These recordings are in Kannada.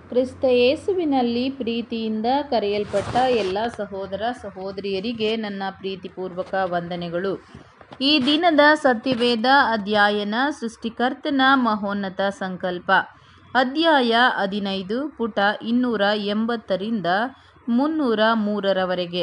ಕ್ರಿಸ್ತ ಯೇಸುವಿನಲ್ಲಿ ಪ್ರೀತಿಯಿಂದ ಕರೆಯಲ್ಪಟ್ಟ ಎಲ್ಲ ಸಹೋದರ ಸಹೋದರಿಯರಿಗೆ ನನ್ನ ಪ್ರೀತಿಪೂರ್ವಕ ವಂದನೆಗಳು ಈ ದಿನದ ಸತ್ಯವೇದ ಅಧ್ಯಯನ ಸೃಷ್ಟಿಕರ್ತನ ಮಹೋನ್ನತ ಸಂಕಲ್ಪ ಅಧ್ಯಾಯ ಹದಿನೈದು ಪುಟ ಇನ್ನೂರ ಎಂಬತ್ತರಿಂದ ಮುನ್ನೂರ ಮೂರರವರೆಗೆ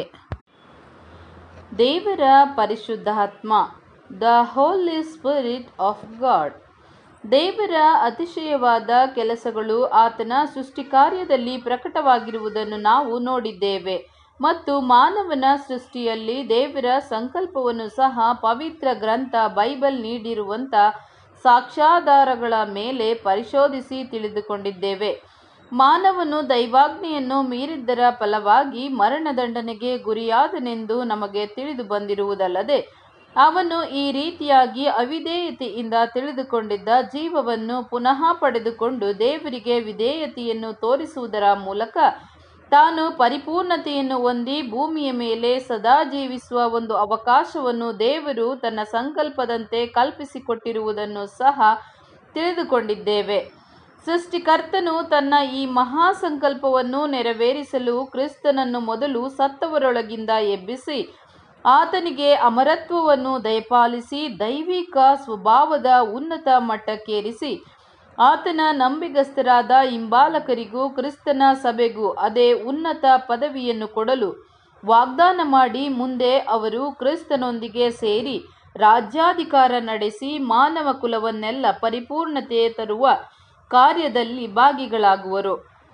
ದೇವರ ಪರಿಶುದ್ಧಾತ್ಮ the holy spirit of God ದೇವರ ಅತಿಶಯವಾದ ಕೆಲಸಗಳು ಆತನ ಸೃಷ್ಟಿಕಾರ್ಯದಲ್ಲಿ ಪ್ರಕಟವಾಗಿರುವುದನ್ನು ನಾವು ನೋಡಿದ್ದೇವೆ ಮತ್ತು ಮಾನವನ ಸೃಷ್ಟಿಯಲ್ಲಿ ದೇವರ ಸಂಕಲ್ಪವನ್ನು ಸಹ ಪವಿತ್ರ ಗ್ರಂಥ ಬೈಬಲ್ ನೀಡಿರುವಂಥ ಸಾಕ್ಷ್ಯಾಧಾರಗಳ ಮೇಲೆ ಪರಿಶೋಧಿಸಿ ತಿಳಿದುಕೊಂಡಿದ್ದೇವೆ ಮಾನವನು ದೈವಾಜ್ಞೆಯನ್ನು ಮೀರಿದ್ದರ ಫಲವಾಗಿ ಮರಣದಂಡನೆಗೆ ಗುರಿಯಾದನೆಂದು ನಮಗೆ ತಿಳಿದು ಬಂದಿರುವುದಲ್ಲದೆ ಅವನು ಈ ರೀತಿಯಾಗಿ ಅವಿಧೇಯತೆಯಿಂದ ತಿಳಿದುಕೊಂಡಿದ್ದ ಜೀವವನ್ನು ಪುನಃ ಪಡೆದುಕೊಂಡು ದೇವರಿಗೆ ವಿಧೇಯತೆಯನ್ನು ತೋರಿಸುವುದರ ಮೂಲಕ ತಾನು ಪರಿಪೂರ್ಣತೆಯನ್ನು ಹೊಂದಿ ಭೂಮಿಯ ಮೇಲೆ ಸದಾ ಜೀವಿಸುವ ಒಂದು ಅವಕಾಶವನ್ನು ದೇವರು ತನ್ನ ಸಂಕಲ್ಪದಂತೆ ಕಲ್ಪಿಸಿಕೊಟ್ಟಿರುವುದನ್ನು ಸಹ ತಿಳಿದುಕೊಂಡಿದ್ದೇವೆ ಸೃಷ್ಟಿಕರ್ತನು ತನ್ನ ಈ ಮಹಾ ಸಂಕಲ್ಪವನ್ನು ನೆರವೇರಿಸಲು ಕ್ರಿಸ್ತನನ್ನು ಮೊದಲು ಸತ್ತವರೊಳಗಿಂದ ಎಬ್ಬಿಸಿ ಆತನಿಗೆ ಅಮರತ್ವವನ್ನು ದಯಪಾಲಿಸಿ ದೈವಿಕ ಸ್ವಭಾವದ ಉನ್ನತ ಮಟ್ಟಕ್ಕೇರಿಸಿ ಆತನ ನಂಬಿಗಸ್ತರಾದ ಹಿಂಬಾಲಕರಿಗೂ ಕ್ರಿಸ್ತನ ಸಭೆಗೂ ಅದೇ ಉನ್ನತ ಪದವಿಯನ್ನು ಕೊಡಲು ವಾಗ್ದಾನ ಮಾಡಿ ಮುಂದೆ ಅವರು ಕ್ರಿಸ್ತನೊಂದಿಗೆ ಸೇರಿ ರಾಜ್ಯಾಧಿಕಾರ ನಡೆಸಿ ಮಾನವ ಕುಲವನ್ನೆಲ್ಲ ಪರಿಪೂರ್ಣತೆ ತರುವ ಕಾರ್ಯದಲ್ಲಿ ಭಾಗಿಗಳಾಗುವರು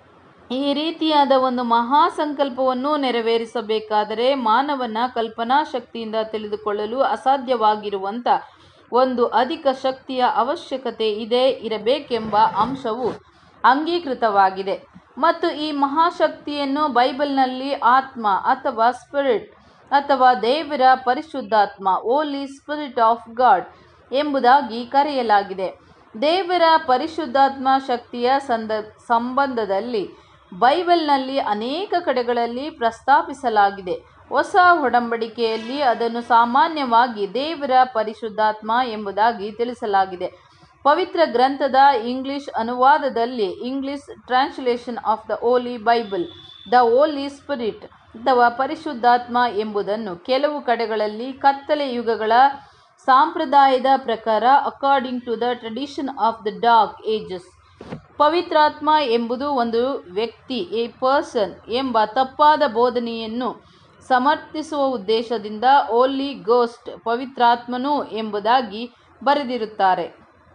ಈ ರೀತಿಯಾದ ಒಂದು ಮಹಾ ಸಂಕಲ್ಪವನ್ನು ನೆರವೇರಿಸಬೇಕಾದರೆ ಮಾನವನ ಕಲ್ಪನಾ ಶಕ್ತಿಯಿಂದ ತಿಳಿದುಕೊಳ್ಳಲು ಅಸಾಧ್ಯವಾಗಿರುವಂಥ ಒಂದು ಅಧಿಕ ಶಕ್ತಿಯ ಅವಶ್ಯಕತೆ ಇದೆ ಇರಬೇಕೆಂಬ ಅಂಶವು ಅಂಗೀಕೃತವಾಗಿದೆ ಮತ್ತು ಈ ಮಹಾಶಕ್ತಿಯನ್ನು ಬೈಬಲ್ನಲ್ಲಿ ಆತ್ಮ ಅಥವಾ ಸ್ಪಿರಿಟ್ ಅಥವಾ ದೇವರ ಪರಿಶುದ್ಧಾತ್ಮ ಓಲಿ ಸ್ಪಿರಿಟ್ ಆಫ್ ಗಾಡ್ ಎಂಬುದಾಗಿ ಕರೆಯಲಾಗಿದೆ ದೇವರ ಪರಿಶುದ್ಧಾತ್ಮ ಶಕ್ತಿಯ ಸಂದ ಸಂಬಂಧದಲ್ಲಿ ಬೈಬಲ್ನಲ್ಲಿ ಅನೇಕ ಕಡೆಗಳಲ್ಲಿ ಪ್ರಸ್ತಾಪಿಸಲಾಗಿದೆ ಹೊಸ ಒಡಂಬಡಿಕೆಯಲ್ಲಿ ಅದನ್ನು ಸಾಮಾನ್ಯವಾಗಿ ದೇವರ ಪರಿಶುದ್ಧಾತ್ಮ ಎಂಬುದಾಗಿ ತಿಳಿಸಲಾಗಿದೆ ಪವಿತ್ರ ಗ್ರಂಥದ ಇಂಗ್ಲಿಷ್ ಅನುವಾದದಲ್ಲಿ English translation of the holy Bible the holy spirit ಅಥವಾ ಪರಿಶುದ್ಧಾತ್ಮ ಎಂಬುದನ್ನು ಕೆಲವು ಕಡೆಗಳಲ್ಲಿ ಕತ್ತಲೆ ಯುಗಗಳ ಸಂಪ್ರದಾಯದ ಪ್ರಕಾರ according to the tradition of the dark ages ಪವಿತ್ರಾತ್ಮ ಎಂಬುದು ಒಂದು ವ್ಯಕ್ತಿ ಎ ಪರ್ಸನ್ ಎಂಬ ತಪ್ಪಾದ ಬೋಧನೆಯನ್ನು ಸಮರ್ಥಿಸುವ ಉದ್ದೇಶದಿಂದ ಓಲಿ ಗೋಸ್ಟ್ ಪವಿತ್ರಾತ್ಮನು ಎಂಬುದಾಗಿ ಬರೆದಿರುತ್ತಾರೆ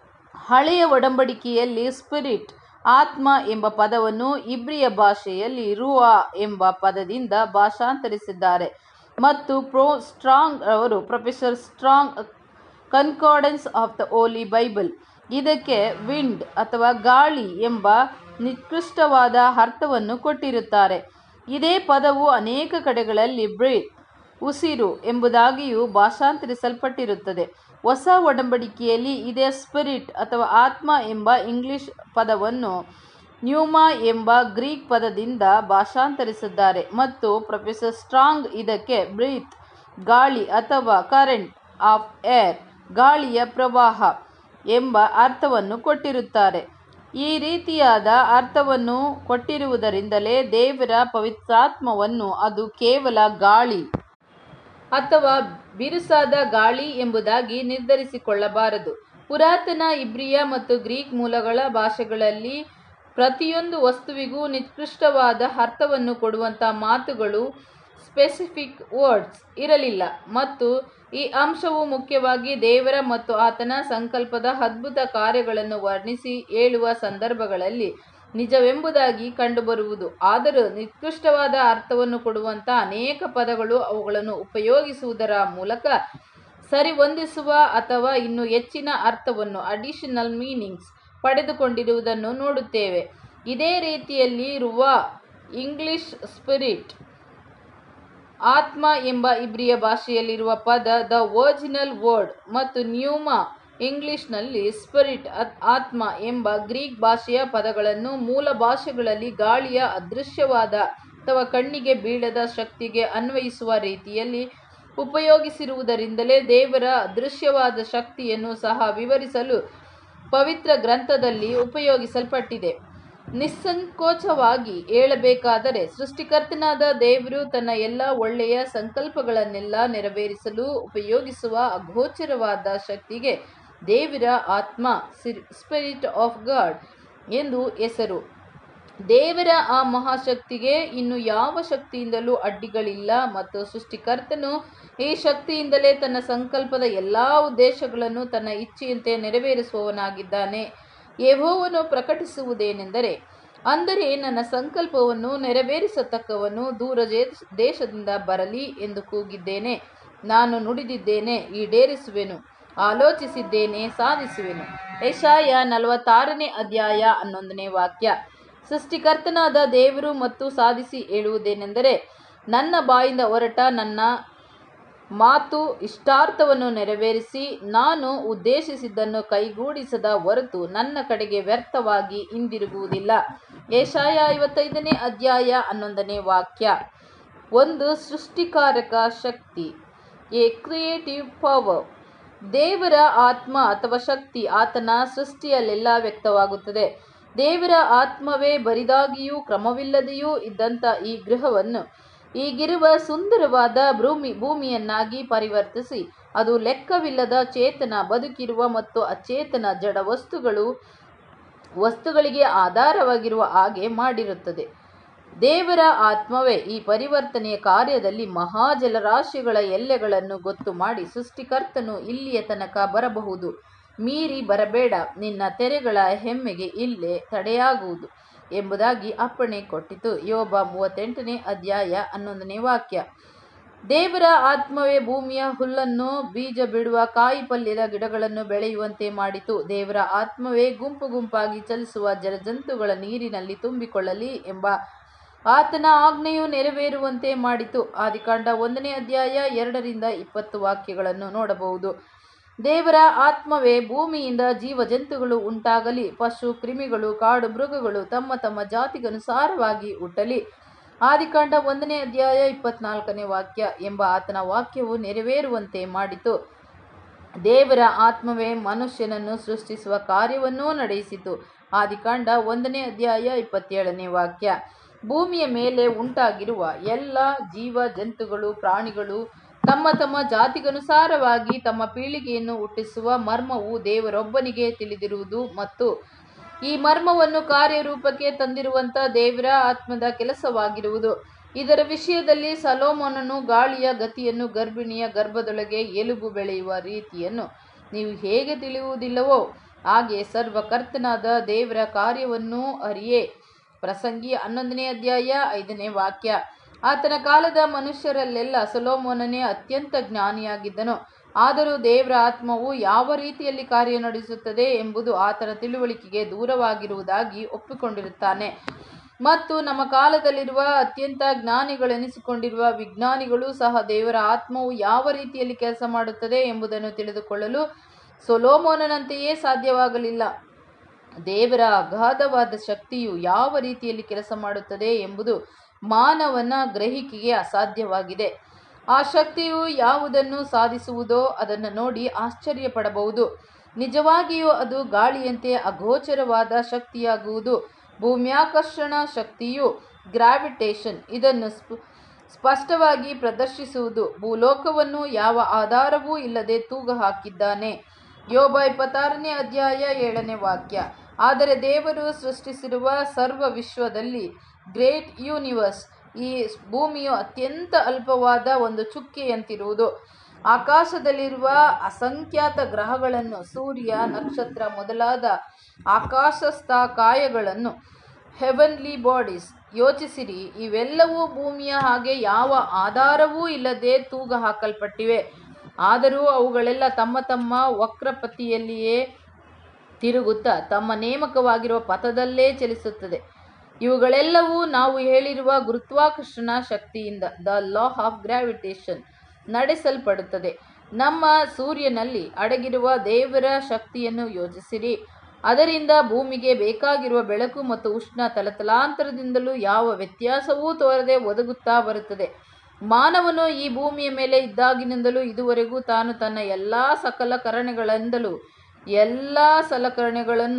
ಹಳೆಯ ಒಡಂಬಡಿಕೆಯಲ್ಲಿ ಸ್ಪಿರಿಟ್ ಆತ್ಮ ಎಂಬ ಪದವನ್ನು ಇಬ್ರಿಯ ಭಾಷೆಯಲ್ಲಿ ರುವಾ ಎಂಬ ಪದದಿಂದ ಭಾಷಾಂತರಿಸಿದ್ದಾರೆ ಮತ್ತು ಪ್ರೋ ಸ್ಟ್ರಾಂಗ್ ಅವರು professor Strong concordance of the holy Bible ಇದಕ್ಕೆ ವಿಂಡ್ ಅಥವಾ ಗಾಳಿ ಎಂಬ ನಿಕೃಷ್ಟವಾದ ಅರ್ಥವನ್ನು ಕೊಟ್ಟಿರುತ್ತಾರೆ ಇದೇ ಪದವು ಅನೇಕ ಕಡೆಗಳಲ್ಲಿ ಬ್ರೀತ್ ಉಸಿರು ಎಂಬುದಾಗಿಯೂ ಭಾಷಾಂತರಿಸಲ್ಪಟ್ಟಿರುತ್ತದೆ ಹೊಸ ಒಡಂಬಡಿಕೆಯಲ್ಲಿ ಇದೇ ಸ್ಪಿರಿಟ್ ಅಥವಾ ಆತ್ಮ ಎಂಬ ಇಂಗ್ಲಿಷ್ ಪದವನ್ನು ನ್ಯೂಮಾ ಎಂಬ ಗ್ರೀಕ್ ಪದದಿಂದ ಭಾಷಾಂತರಿಸಿದ್ದಾರೆ ಮತ್ತು ಪ್ರೊಫೆಸರ್ ಸ್ಟ್ರಾಂಗ್ ಇದಕ್ಕೆ ಬ್ರೀತ್ ಗಾಳಿ ಅಥವಾ ಕರೆಂಟ್ ಆಫ್ ಏರ್ ಗಾಳಿಯ ಪ್ರವಾಹ ಎಂಬ ಅರ್ಥವನ್ನು ಕೊಟ್ಟಿರುತ್ತಾರೆ ಈ ರೀತಿಯಾದ ಅರ್ಥವನ್ನು ಕೊಟ್ಟಿರುವುದರಿಂದಲೇ ದೇವರ ಪವಿತ್ರಾತ್ಮವನ್ನು ಅದು ಕೇವಲ ಗಾಳಿ ಅಥವಾ ಬಿರುಸಾದ ಗಾಳಿ ಎಂಬುದಾಗಿ ನಿರ್ಧರಿಸಿಕೊಳ್ಳಬಾರದು ಪುರಾತನ ಇಬ್ರಿಯ ಮತ್ತು ಗ್ರೀಕ್ ಮೂಲಗಳ ಭಾಷೆಗಳಲ್ಲಿ ಪ್ರತಿಯೊಂದು ವಸ್ತುವಿಗೂ ನಿಕೃಷ್ಟವಾದ ಅರ್ಥವನ್ನು ಕೊಡುವಂಥ ಮಾತುಗಳು ಸ್ಪೆಸಿಫಿಕ್ ವರ್ಡ್ಸ್ ಇರಲಿಲ್ಲ ಮತ್ತು ಈ ಅಂಶವು ಮುಖ್ಯವಾಗಿ ದೇವರ ಮತ್ತು ಆತನ ಸಂಕಲ್ಪದ ಅದ್ಭುತ ಕಾರ್ಯಗಳನ್ನು ವರ್ಣಿಸಿ ಹೇಳುವ ಸಂದರ್ಭಗಳಲ್ಲಿ ನಿಜವೆಂಬುದಾಗಿ ಕಂಡುಬರುವುದು ಆದರೂ ನಿಕೃಷ್ಟವಾದ ಅರ್ಥವನ್ನು ಕೊಡುವಂಥ ಅನೇಕ ಪದಗಳು ಅವುಗಳನ್ನು ಉಪಯೋಗಿಸುವುದರ ಮೂಲಕ ಸರಿಹೊಂದಿಸುವ ಅಥವಾ ಇನ್ನೂ ಹೆಚ್ಚಿನ ಅರ್ಥವನ್ನು ಅಡಿಷನಲ್ ಮೀನಿಂಗ್ಸ್ ಪಡೆದುಕೊಂಡಿರುವುದನ್ನು ನೋಡುತ್ತೇವೆ ಇದೇ ರೀತಿಯಲ್ಲಿ ರುವ ಇಂಗ್ಲಿಷ್ ಸ್ಪಿರಿಟ್ ಆತ್ಮ ಎಂಬ ಇಬ್ರಿಯ ಭಾಷೆಯಲ್ಲಿರುವ ಪದ ದ ಒರಿಜಿನಲ್ ವರ್ಡ್ ಮತ್ತು ನ್ಯೂಮಾ ಇಂಗ್ಲಿಷ್ನಲ್ಲಿ ಸ್ಪಿರಿಟ್ ಆತ್ಮ ಎಂಬ ಗ್ರೀಕ್ ಭಾಷೆಯ ಪದಗಳನ್ನು ಮೂಲ ಭಾಷೆಗಳಲ್ಲಿ ಗಾಳಿಯ ಅದೃಶ್ಯವಾದ ಅಥವಾ ಕಣ್ಣಿಗೆ ಬೀಳದ ಶಕ್ತಿಗೆ ಅನ್ವಯಿಸುವ ರೀತಿಯಲ್ಲಿ ಉಪಯೋಗಿಸಿರುವುದರಿಂದಲೇ ದೇವರ ಅದೃಶ್ಯವಾದ ಶಕ್ತಿಯನ್ನು ಸಹ ವಿವರಿಸಲು ಪವಿತ್ರ ಗ್ರಂಥದಲ್ಲಿ ಉಪಯೋಗಿಸಲ್ಪಟ್ಟಿದೆ ನಿಸ್ಸಂಕೋಚವಾಗಿ ಹೇಳಬೇಕಾದರೆ ಸೃಷ್ಟಿಕರ್ತನಾದ ದೇವರು ತನ್ನ ಎಲ್ಲ ಒಳ್ಳೆಯ ಸಂಕಲ್ಪಗಳನ್ನೆಲ್ಲ ನೆರವೇರಿಸಲು ಉಪಯೋಗಿಸುವ ಅಗೋಚರವಾದ ಶಕ್ತಿಗೆ ದೇವರ ಆತ್ಮ ಸ್ಪಿರಿಟ್ ಆಫ್ ಗಾಡ್ ಎಂದು ಹೆಸರು ದೇವರ ಆ ಮಹಾಶಕ್ತಿಗೆ ಇನ್ನು ಯಾವ ಶಕ್ತಿಯಿಂದಲೂ ಅಡ್ಡಿಗಳಿಲ್ಲ ಮತ್ತು ಸೃಷ್ಟಿಕರ್ತನು ಈ ಶಕ್ತಿಯಿಂದಲೇ ತನ್ನ ಸಂಕಲ್ಪದ ಎಲ್ಲ ಉದ್ದೇಶಗಳನ್ನು ತನ್ನ ಇಚ್ಛೆಯಂತೆ ನೆರವೇರಿಸುವವನಾಗಿದ್ದಾನೆ ಯೆಹೋವನು ಪ್ರಕಟಿಸುವುದೇನೆಂದರೆ ಅಂದರೆ ನನ್ನ ಸಂಕಲ್ಪವನ್ನು ನೆರವೇರಿಸತಕ್ಕವನು ದೂರ ಜೇ- ದೇಶದಿಂದ ಬರಲಿ ಎಂದು ಕೂಗಿದ್ದೇನೆ ನಾನು ನುಡಿದಿದ್ದೇನೆ ಈಡೇರಿಸುವೆನು ಆಲೋಚಿಸಿದ್ದೇನೆ ಸಾಧಿಸುವೆನು ಯಶಾಯ ನಲವತ್ತಾರನೇ ಅಧ್ಯಾಯ ಹನ್ನೊಂದನೇ ವಾಕ್ಯ ಸೃಷ್ಟಿಕರ್ತನಾದ ದೇವರು ಮತ್ತು ಸಾಧಿಸಿ ಹೇಳುವುದೇನೆಂದರೆ ನನ್ನ ಬಾಯಿಂದ ಹೊರಟ ನನ್ನ ಮಾತು ಇಷ್ಟಾರ್ಥವನ್ನು ನೆರವೇರಿಸಿ ನಾನು ಉದ್ದೇಶಿಸಿದ್ದನ್ನು ಕೈಗೂಡಿಸದ ಹೊರತು ನನ್ನ ಕಡೆಗೆ ವ್ಯರ್ಥವಾಗಿ ಹಿಂದಿರುಗುವುದಿಲ್ಲ ಏಷಾಯ ಐವತ್ತೈದನೇ ಅಧ್ಯಾಯ ಹನ್ನೊಂದನೇ ವಾಕ್ಯ ಒಂದು ಸೃಷ್ಟಿಕಾರಕ ಶಕ್ತಿ ಎ ಕ್ರಿಯೇಟಿವ್ ಪವರ್ ದೇವರ ಆತ್ಮ ಅಥವಾ ಶಕ್ತಿ ಆತನ ಸೃಷ್ಟಿಯಲ್ಲೆಲ್ಲ ವ್ಯಕ್ತವಾಗುತ್ತದೆ ದೇವರ ಆತ್ಮವೇ ಬರಿದಾಗಿಯೂ ಕ್ರಮವಿಲ್ಲದೆಯೂ ಇದ್ದಂಥ ಈ ಗೃಹವನ್ನು ಈಗಿರುವ ಸುಂದರವಾದ ಭೂಮಿ ಭೂಮಿಯನ್ನಾಗಿ ಪರಿವರ್ತಿಸಿ ಅದು ಲೆಕ್ಕವಿಲ್ಲದ ಚೇತನ ಬದುಕಿರುವ ಮತ್ತು ಅಚೇತನ ಜಡ ವಸ್ತುಗಳು ವಸ್ತುಗಳಿಗೆ ಆಧಾರವಾಗಿರುವ ಹಾಗೆ ಮಾಡಿರುತ್ತದೆ ದೇವರ ಆತ್ಮವೇ ಈ ಪರಿವರ್ತನೆಯ ಕಾರ್ಯದಲ್ಲಿ ಮಹಾಜಲರಾಶಿಗಳ ಎಲ್ಲೆಗಳನ್ನು ಗೊತ್ತು ಮಾಡಿ ಸೃಷ್ಟಿಕರ್ತನು ಇಲ್ಲಿಯ ತನಕ ಬರಬಹುದು ಮೀರಿ ಬರಬೇಡ ನಿನ್ನ ತೆರೆಗಳ ಹೆಮ್ಮೆಗೆ ಇಲ್ಲೇ ತಡೆಯಾಗುವುದು ಎಂಬುದಾಗಿ ಅಪ್ಪಣೆ ಕೊಟ್ಟಿತು ಯೋಬ ಮೂವತ್ತೆಂಟನೇ ಅಧ್ಯಾಯ ಹನ್ನೊಂದನೇ ವಾಕ್ಯ ದೇವರ ಆತ್ಮವೇ ಭೂಮಿಯ ಹುಲ್ಲನ್ನು ಬೀಜ ಬಿಡುವ ಕಾಯಿ ಪಲ್ಯದ ಗಿಡಗಳನ್ನು ಬೆಳೆಯುವಂತೆ ಮಾಡಿತು ದೇವರ ಆತ್ಮವೇ ಗುಂಪು ಗುಂಪಾಗಿ ಚಲಿಸುವ ಜಲಜಂತುಗಳ ನೀರಿನಲ್ಲಿ ತುಂಬಿಕೊಳ್ಳಲಿ ಎಂಬ ಆತನ ಆಜ್ಞೆಯು ನೆರವೇರುವಂತೆ ಮಾಡಿತು ಆದಿಕಾಂಡ ಒಂದನೇ ಅಧ್ಯಾಯ ಎರಡರಿಂದ ಇಪ್ಪತ್ತು ವಾಕ್ಯಗಳನ್ನು ನೋಡಬಹುದು ದೇವರ ಆತ್ಮವೇ ಭೂಮಿಯಿಂದ ಜೀವಜಂತುಗಳು ಉಂಟಾಗಲಿ ಪಶು ಕ್ರಿಮಿಗಳು ಕಾಡು ಮೃಗಗಳು ತಮ್ಮ ತಮ್ಮ ಜಾತಿಗನುಸಾರವಾಗಿ ಹುಟ್ಟಲಿ ಆದಿಕಾಂಡ ಒಂದನೇ ಅಧ್ಯಾಯ ಇಪ್ಪತ್ನಾಲ್ಕನೇ ವಾಕ್ಯ ಎಂಬ ಆತನ ವಾಕ್ಯವು ನೆರವೇರುವಂತೆ ಮಾಡಿತು ದೇವರ ಆತ್ಮವೇ ಮನುಷ್ಯನನ್ನು ಸೃಷ್ಟಿಸುವ ಕಾರ್ಯವನ್ನೂ ನಡೆಯಿಸಿತು ಆದಿಕಾಂಡ ಒಂದನೇ ಅಧ್ಯಾಯ ಇಪ್ಪತ್ತೇಳನೇ ವಾಕ್ಯ ಭೂಮಿಯ ಮೇಲೆ ಉಂಟಾಗಿರುವ ಎಲ್ಲ ಜೀವ ಜಂತುಗಳು ಪ್ರಾಣಿಗಳು ತಮ್ಮ ತಮ್ಮ ಜಾತಿಗನುಸಾರವಾಗಿ ತಮ್ಮ ಪೀಳಿಗೆಯನ್ನು ಹುಟ್ಟಿಸುವ ಮರ್ಮವು ದೇವರೊಬ್ಬನಿಗೆ ತಿಳಿದಿರುವುದು ಮತ್ತು ಈ ಮರ್ಮವನ್ನು ಕಾರ್ಯರೂಪಕ್ಕೆ ತಂದಿರುವಂಥ ದೇವರ ಆತ್ಮದ ಕೆಲಸವಾಗಿರುವುದು ಇದರ ವಿಷಯದಲ್ಲಿ ಸಲೋಮೋನನು ಗಾಳಿಯ ಗತಿಯನ್ನು ಗರ್ಭಿಣಿಯ ಗರ್ಭದೊಳಗೆ ಎಲುಬು ಬೆಳೆಯುವ ರೀತಿಯನ್ನು ನೀವು ಹೇಗೆ ತಿಳಿಯುವುದಿಲ್ಲವೋ ಹಾಗೆ ಸರ್ವಕರ್ತನಾದ ದೇವರ ಕಾರ್ಯವನ್ನೂ ಅರಿಯೇ ಪ್ರಸಂಗಿ ಹನ್ನೊಂದನೇ ಅಧ್ಯಾಯ ಐದನೇ ವಾಕ್ಯ ಆತನ ಕಾಲದ ಮನುಷ್ಯರಲ್ಲೆಲ್ಲ ಸೊಲೋಮೋನನೇ ಅತ್ಯಂತ ಜ್ಞಾನಿಯಾಗಿದ್ದನು ಆದರೂ ದೇವರ ಆತ್ಮವು ಯಾವ ರೀತಿಯಲ್ಲಿ ಕಾರ್ಯನಡೆಸುತ್ತದೆ ಎಂಬುದು ಆತನ ತಿಳುವಳಿಕೆಗೆ ದೂರವಾಗಿರುವುದಾಗಿ ಒಪ್ಪಿಕೊಂಡಿರುತ್ತಾನೆ ಮತ್ತು ನಮ್ಮ ಕಾಲದಲ್ಲಿರುವ ಅತ್ಯಂತ ಜ್ಞಾನಿಗಳೆನಿಸಿಕೊಂಡಿರುವ ವಿಜ್ಞಾನಿಗಳು ಸಹ ದೇವರ ಆತ್ಮವು ಯಾವ ರೀತಿಯಲ್ಲಿ ಕೆಲಸ ಮಾಡುತ್ತದೆ ಎಂಬುದನ್ನು ತಿಳಿದುಕೊಳ್ಳಲು ಸೊಲೋಮೋನನಂತೆಯೇ ಸಾಧ್ಯವಾಗಲಿಲ್ಲ ದೇವರ ಅಗಾಧವಾದ ಶಕ್ತಿಯು ಯಾವ ರೀತಿಯಲ್ಲಿ ಕೆಲಸ ಮಾಡುತ್ತದೆ ಎಂಬುದು ಮಾನವನ ಗ್ರಹಿಕೆಗೆ ಅಸಾಧ್ಯವಾಗಿದೆ ಆ ಶಕ್ತಿಯು ಯಾವುದನ್ನು ಸಾಧಿಸುವುದೋ ಅದನ್ನು ನೋಡಿ ಆಶ್ಚರ್ಯಪಡಬಹುದು ನಿಜವಾಗಿಯೂ ಅದು ಗಾಳಿಯಂತೆ ಅಗೋಚರವಾದ ಶಕ್ತಿಯಾಗುವುದು ಭೂಮ್ಯಾಕರ್ಷಣ ಶಕ್ತಿಯು ಗ್ರಾವಿಟೇಷನ್ ಇದನ್ನು ಸ್ಪ- ಸ್ಪಷ್ಟವಾಗಿ ಪ್ರದರ್ಶಿಸುವುದು ಭೂಲೋಕವನ್ನು ಯಾವ ಆಧಾರವೂ ಇಲ್ಲದೆ ತೂಗ ಹಾಕಿದ್ದಾನೆ ಯೋಬ ಇಪ್ಪತ್ತಾರನೇ ಅಧ್ಯಾಯ ಏಳನೇ ವಾಕ್ಯ ಆದರೆ ದೇವರು ಸೃಷ್ಟಿಸಿರುವ ಸರ್ವ ವಿಶ್ವದಲ್ಲಿ ಗ್ರೇಟ್ ಯೂನಿವರ್ಸ್ ಈ ಭೂಮಿಯು ಅತ್ಯಂತ ಅಲ್ಪವಾದ ಒಂದು ಚುಕ್ಕೆಯಂತಿರುವುದು ಆಕಾಶದಲ್ಲಿರುವ ಅಸಂಖ್ಯಾತ ಗ್ರಹಗಳನ್ನು ಸೂರ್ಯ ನಕ್ಷತ್ರ ಮೊದಲಾದ ಆಕಾಶಸ್ಥ ಕಾಯಗಳನ್ನು ಹೆವನ್ಲಿ ಬಾಡೀಸ್ ಯೋಚಿಸಿರಿ ಇವೆಲ್ಲವೂ ಭೂಮಿಯ ಹಾಗೆ ಯಾವ ಆಧಾರವೂ ಇಲ್ಲದೆ ತೂಗ ಹಾಕಲ್ಪಟ್ಟಿವೆ ಆದರೂ ಅವುಗಳೆಲ್ಲ ತಮ್ಮ ತಮ್ಮ ವಕ್ರಪತಿಯಲ್ಲಿಯೇ ತಿರುಗುತ್ತಾ ತಮ್ಮ ನೇಮಕವಾಗಿರುವ ಪಥದಲ್ಲೇ ಚಲಿಸುತ್ತದೆ ಇವುಗಳೆಲ್ಲವೂ ನಾವು ಹೇಳಿರುವ ಗುರುತ್ವಾಕರ್ಷಣ ಶಕ್ತಿಯಿಂದ ದ ಲಾ ಆಫ್ ಗ್ರಾವಿಟೇಷನ್ ನಡೆಸಲ್ಪಡುತ್ತದೆ ನಮ್ಮ ಸೂರ್ಯನಲ್ಲಿ ಅಡಗಿರುವ ದೇವರ ಶಕ್ತಿಯನ್ನು ಯೋಚಿಸಿರಿ ಅದರಿಂದ ಭೂಮಿಗೆ ಬೇಕಾಗಿರುವ ಬೆಳಕು ಮತ್ತು ಉಷ್ಣ ತಲತಲಾಂತರದಿಂದಲೂ ಯಾವ ವ್ಯತ್ಯಾಸವೂ ತೋರದೆ ಒದಗುತ್ತಾ ಬರುತ್ತದೆ ಮಾನವನು ಈ ಭೂಮಿಯ ಮೇಲೆ ಇದ್ದಾಗಿನಿಂದಲೂ ಇದುವರೆಗೂ ತಾನು ತನ್ನ ಎಲ್ಲ ಸಕಲ ಕರಣೆಗಳಿಂದಲೂ ಎಲ್ಲ ಸಲಕರಣೆಗಳನ್ನು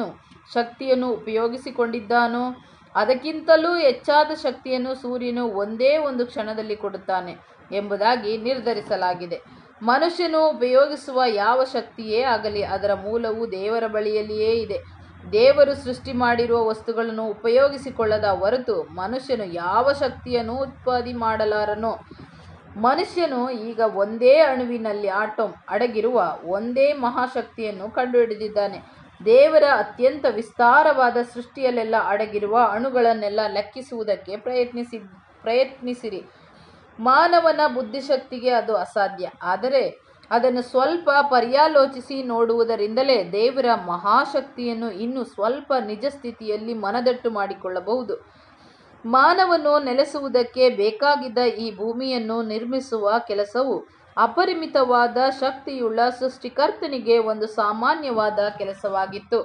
ಶಕ್ತಿಯನ್ನು ಉಪಯೋಗಿಸಿಕೊಂಡಿದ್ದಾನೋ ಅದಕ್ಕಿಂತಲೂ ಹೆಚ್ಚಾದ ಶಕ್ತಿಯನ್ನು ಸೂರ್ಯನು ಒಂದೇ ಒಂದು ಕ್ಷಣದಲ್ಲಿ ಕೊಡುತ್ತಾನೆ ಎಂಬುದಾಗಿ ನಿರ್ಧರಿಸಲಾಗಿದೆ ಮನುಷ್ಯನು ಉಪಯೋಗಿಸುವ ಯಾವ ಶಕ್ತಿಯೇ ಆಗಲಿ ಅದರ ಮೂಲವು ದೇವರ ಬಳಿಯಲ್ಲಿಯೇ ಇದೆ ದೇವರು ಸೃಷ್ಟಿ ಮಾಡಿರುವ ವಸ್ತುಗಳನ್ನು ಉಪಯೋಗಿಸಿಕೊಳ್ಳದ ಹೊರತು ಮನುಷ್ಯನು ಯಾವ ಶಕ್ತಿಯನ್ನು ಉತ್ಪಾದಿ ಮಾಡಲಾರನು ಮನುಷ್ಯನು ಈಗ ಒಂದೇ ಅಣುವಿನಲ್ಲಿ ಆಟೋಮ್ ಅಡಗಿರುವ ಒಂದೇ ಮಹಾಶಕ್ತಿಯನ್ನು ಕಂಡುಹಿಡಿದಿದ್ದಾನೆ ದೇವರ ಅತ್ಯಂತ ವಿಸ್ತಾರವಾದ ಸೃಷ್ಟಿಯಲ್ಲೆಲ್ಲ ಅಡಗಿರುವ ಅಣುಗಳನ್ನೆಲ್ಲ ಲೆಕ್ಕಿಸುವುದಕ್ಕೆ ಪ್ರಯತ್ನಿಸಿ ಪ್ರಯತ್ನಿಸಿರಿ ಮಾನವನ ಬುದ್ಧಿಶಕ್ತಿಗೆ ಅದು ಅಸಾಧ್ಯ ಆದರೆ ಅದನ್ನು ಸ್ವಲ್ಪ ಪರ್ಯಾಲೋಚಿಸಿ ನೋಡುವುದರಿಂದಲೇ ದೇವರ ಮಹಾಶಕ್ತಿಯನ್ನು ಇನ್ನೂ ಸ್ವಲ್ಪ ನಿಜ ಸ್ಥಿತಿಯಲ್ಲಿ ಮನದಟ್ಟು ಮಾಡಿಕೊಳ್ಳಬಹುದು ಮಾನವನು ನೆಲೆಸುವುದಕ್ಕೆ ಬೇಕಾಗಿದ್ದ ಈ ಭೂಮಿಯನ್ನು ನಿರ್ಮಿಸುವ ಕೆಲಸವು ಅಪರಿಮಿತವಾದ ಶಕ್ತಿಯುಳ್ಳ ಸೃಷ್ಟಿಕರ್ತನಿಗೆ ಒಂದು ಸಾಮಾನ್ಯವಾದ ಕೆಲಸವಾಗಿತ್ತು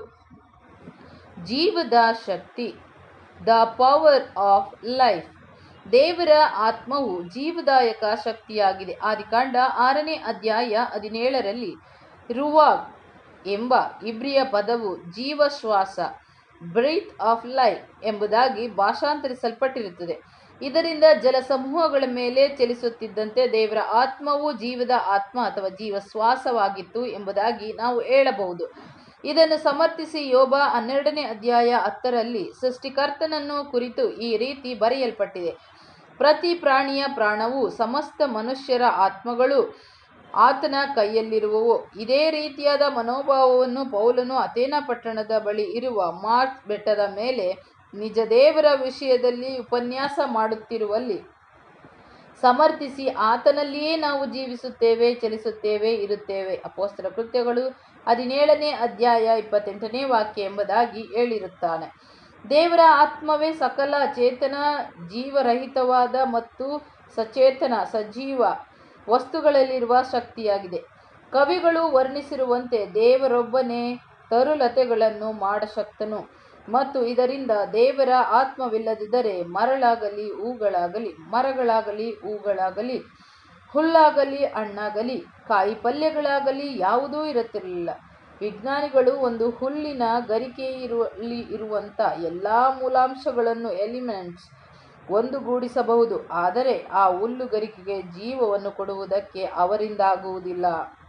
ಜೀವದ ಶಕ್ತಿ ದ ಪವರ್ ಆಫ್ ಲೈಫ್ ದೇವರ ಆತ್ಮವು ಜೀವದಾಯಕ ಶಕ್ತಿಯಾಗಿದೆ ಆದಿಕಾಂಡ ಆರನೇ ಅಧ್ಯಾಯ ಹದಿನೇಳರಲ್ಲಿ ರುವಾಗ್ ಎಂಬ ಇಬ್ರಿಯ ಪದವು ಜೀವಶ್ವಾಸ ಬ್ರೀತ್ ಆಫ್ ಲೈಫ್ ಎಂಬುದಾಗಿ ಭಾಷಾಂತರಿಸಲ್ಪಟ್ಟಿರುತ್ತದೆ ಇದರಿಂದ ಜಲ ಸಮೂಹಗಳ ಮೇಲೆ ಚಲಿಸುತ್ತಿದ್ದಂತೆ ದೇವರ ಆತ್ಮವು ಜೀವದ ಆತ್ಮ ಅಥವಾ ಜೀವ ಶ್ವಾಸವಾಗಿತ್ತು ಎಂಬುದಾಗಿ ನಾವು ಹೇಳಬಹುದು ಇದನ್ನು ಸಮರ್ಥಿಸಿ ಯೋಬ ಹನ್ನೆರಡನೇ ಅಧ್ಯಾಯ ಹತ್ತರಲ್ಲಿ ಸೃಷ್ಟಿಕರ್ತನನ್ನು ಕುರಿತು ಈ ರೀತಿ ಬರೆಯಲ್ಪಟ್ಟಿದೆ ಪ್ರತಿ ಪ್ರಾಣಿಯ ಪ್ರಾಣವು ಸಮಸ್ತ ಮನುಷ್ಯರ ಆತ್ಮಗಳು ಆತನ ಕೈಯಲ್ಲಿರುವವು ಇದೇ ರೀತಿಯಾದ ಮನೋಭಾವವನ್ನು ಪೌಲನು ಅಥೇನಾ ಪಟ್ಟಣದ ಬಳಿ ಇರುವ ಮಾರ್ಚ್ ಬೆಟ್ಟದ ಮೇಲೆ ನಿಜ ದೇವರ ವಿಷಯದಲ್ಲಿ ಉಪನ್ಯಾಸ ಮಾಡುತ್ತಿರುವಲ್ಲಿ ಸಮರ್ಥಿಸಿ ಆತನಲ್ಲಿಯೇ ನಾವು ಜೀವಿಸುತ್ತೇವೆ ಚಲಿಸುತ್ತೇವೆ ಇರುತ್ತೇವೆ ಅಪೋಸ್ತರ ಕೃತ್ಯಗಳು ಹದಿನೇಳನೇ ಅಧ್ಯಾಯ ಇಪ್ಪತ್ತೆಂಟನೇ ವಾಕ್ಯ ಎಂಬುದಾಗಿ ಹೇಳಿರುತ್ತಾನೆ ದೇವರ ಆತ್ಮವೇ ಸಕಲ ಚೇತನ ಜೀವರಹಿತವಾದ ಮತ್ತು ಸಚೇತನ ಸಜೀವ ವಸ್ತುಗಳಲ್ಲಿರುವ ಶಕ್ತಿಯಾಗಿದೆ ಕವಿಗಳು ವರ್ಣಿಸಿರುವಂತೆ ದೇವರೊಬ್ಬನೇ ತರುಲತೆಗಳನ್ನು ಮಾಡಶಕ್ತನು ಮತ್ತು ಇದರಿಂದ ದೇವರ ಆತ್ಮವಿಲ್ಲದಿದ್ದರೆ ಮರಳಾಗಲಿ ಹೂಗಳಾಗಲಿ ಮರಗಳಾಗಲಿ ಹೂಗಳಾಗಲಿ ಹುಲ್ಲಾಗಲಿ ಹಣ್ಣಾಗಲಿ ಕಾಯಿ ಪಲ್ಯಗಳಾಗಲಿ ಯಾವುದೂ ಇರುತ್ತಿರಲಿಲ್ಲ ವಿಜ್ಞಾನಿಗಳು ಒಂದು ಹುಲ್ಲಿನ ಗರಿಕೆಯಿರುವಲ್ಲಿ ಇರುವಂಥ ಎಲ್ಲ ಮೂಲಾಂಶಗಳನ್ನು ಎಲಿಮೆಂಟ್ಸ್ ಒಂದುಗೂಡಿಸಬಹುದು ಆದರೆ ಆ ಹುಲ್ಲು ಗರಿಕೆಗೆ ಜೀವವನ್ನು ಕೊಡುವುದಕ್ಕೆ ಅವರಿಂದಾಗುವುದಿಲ್ಲ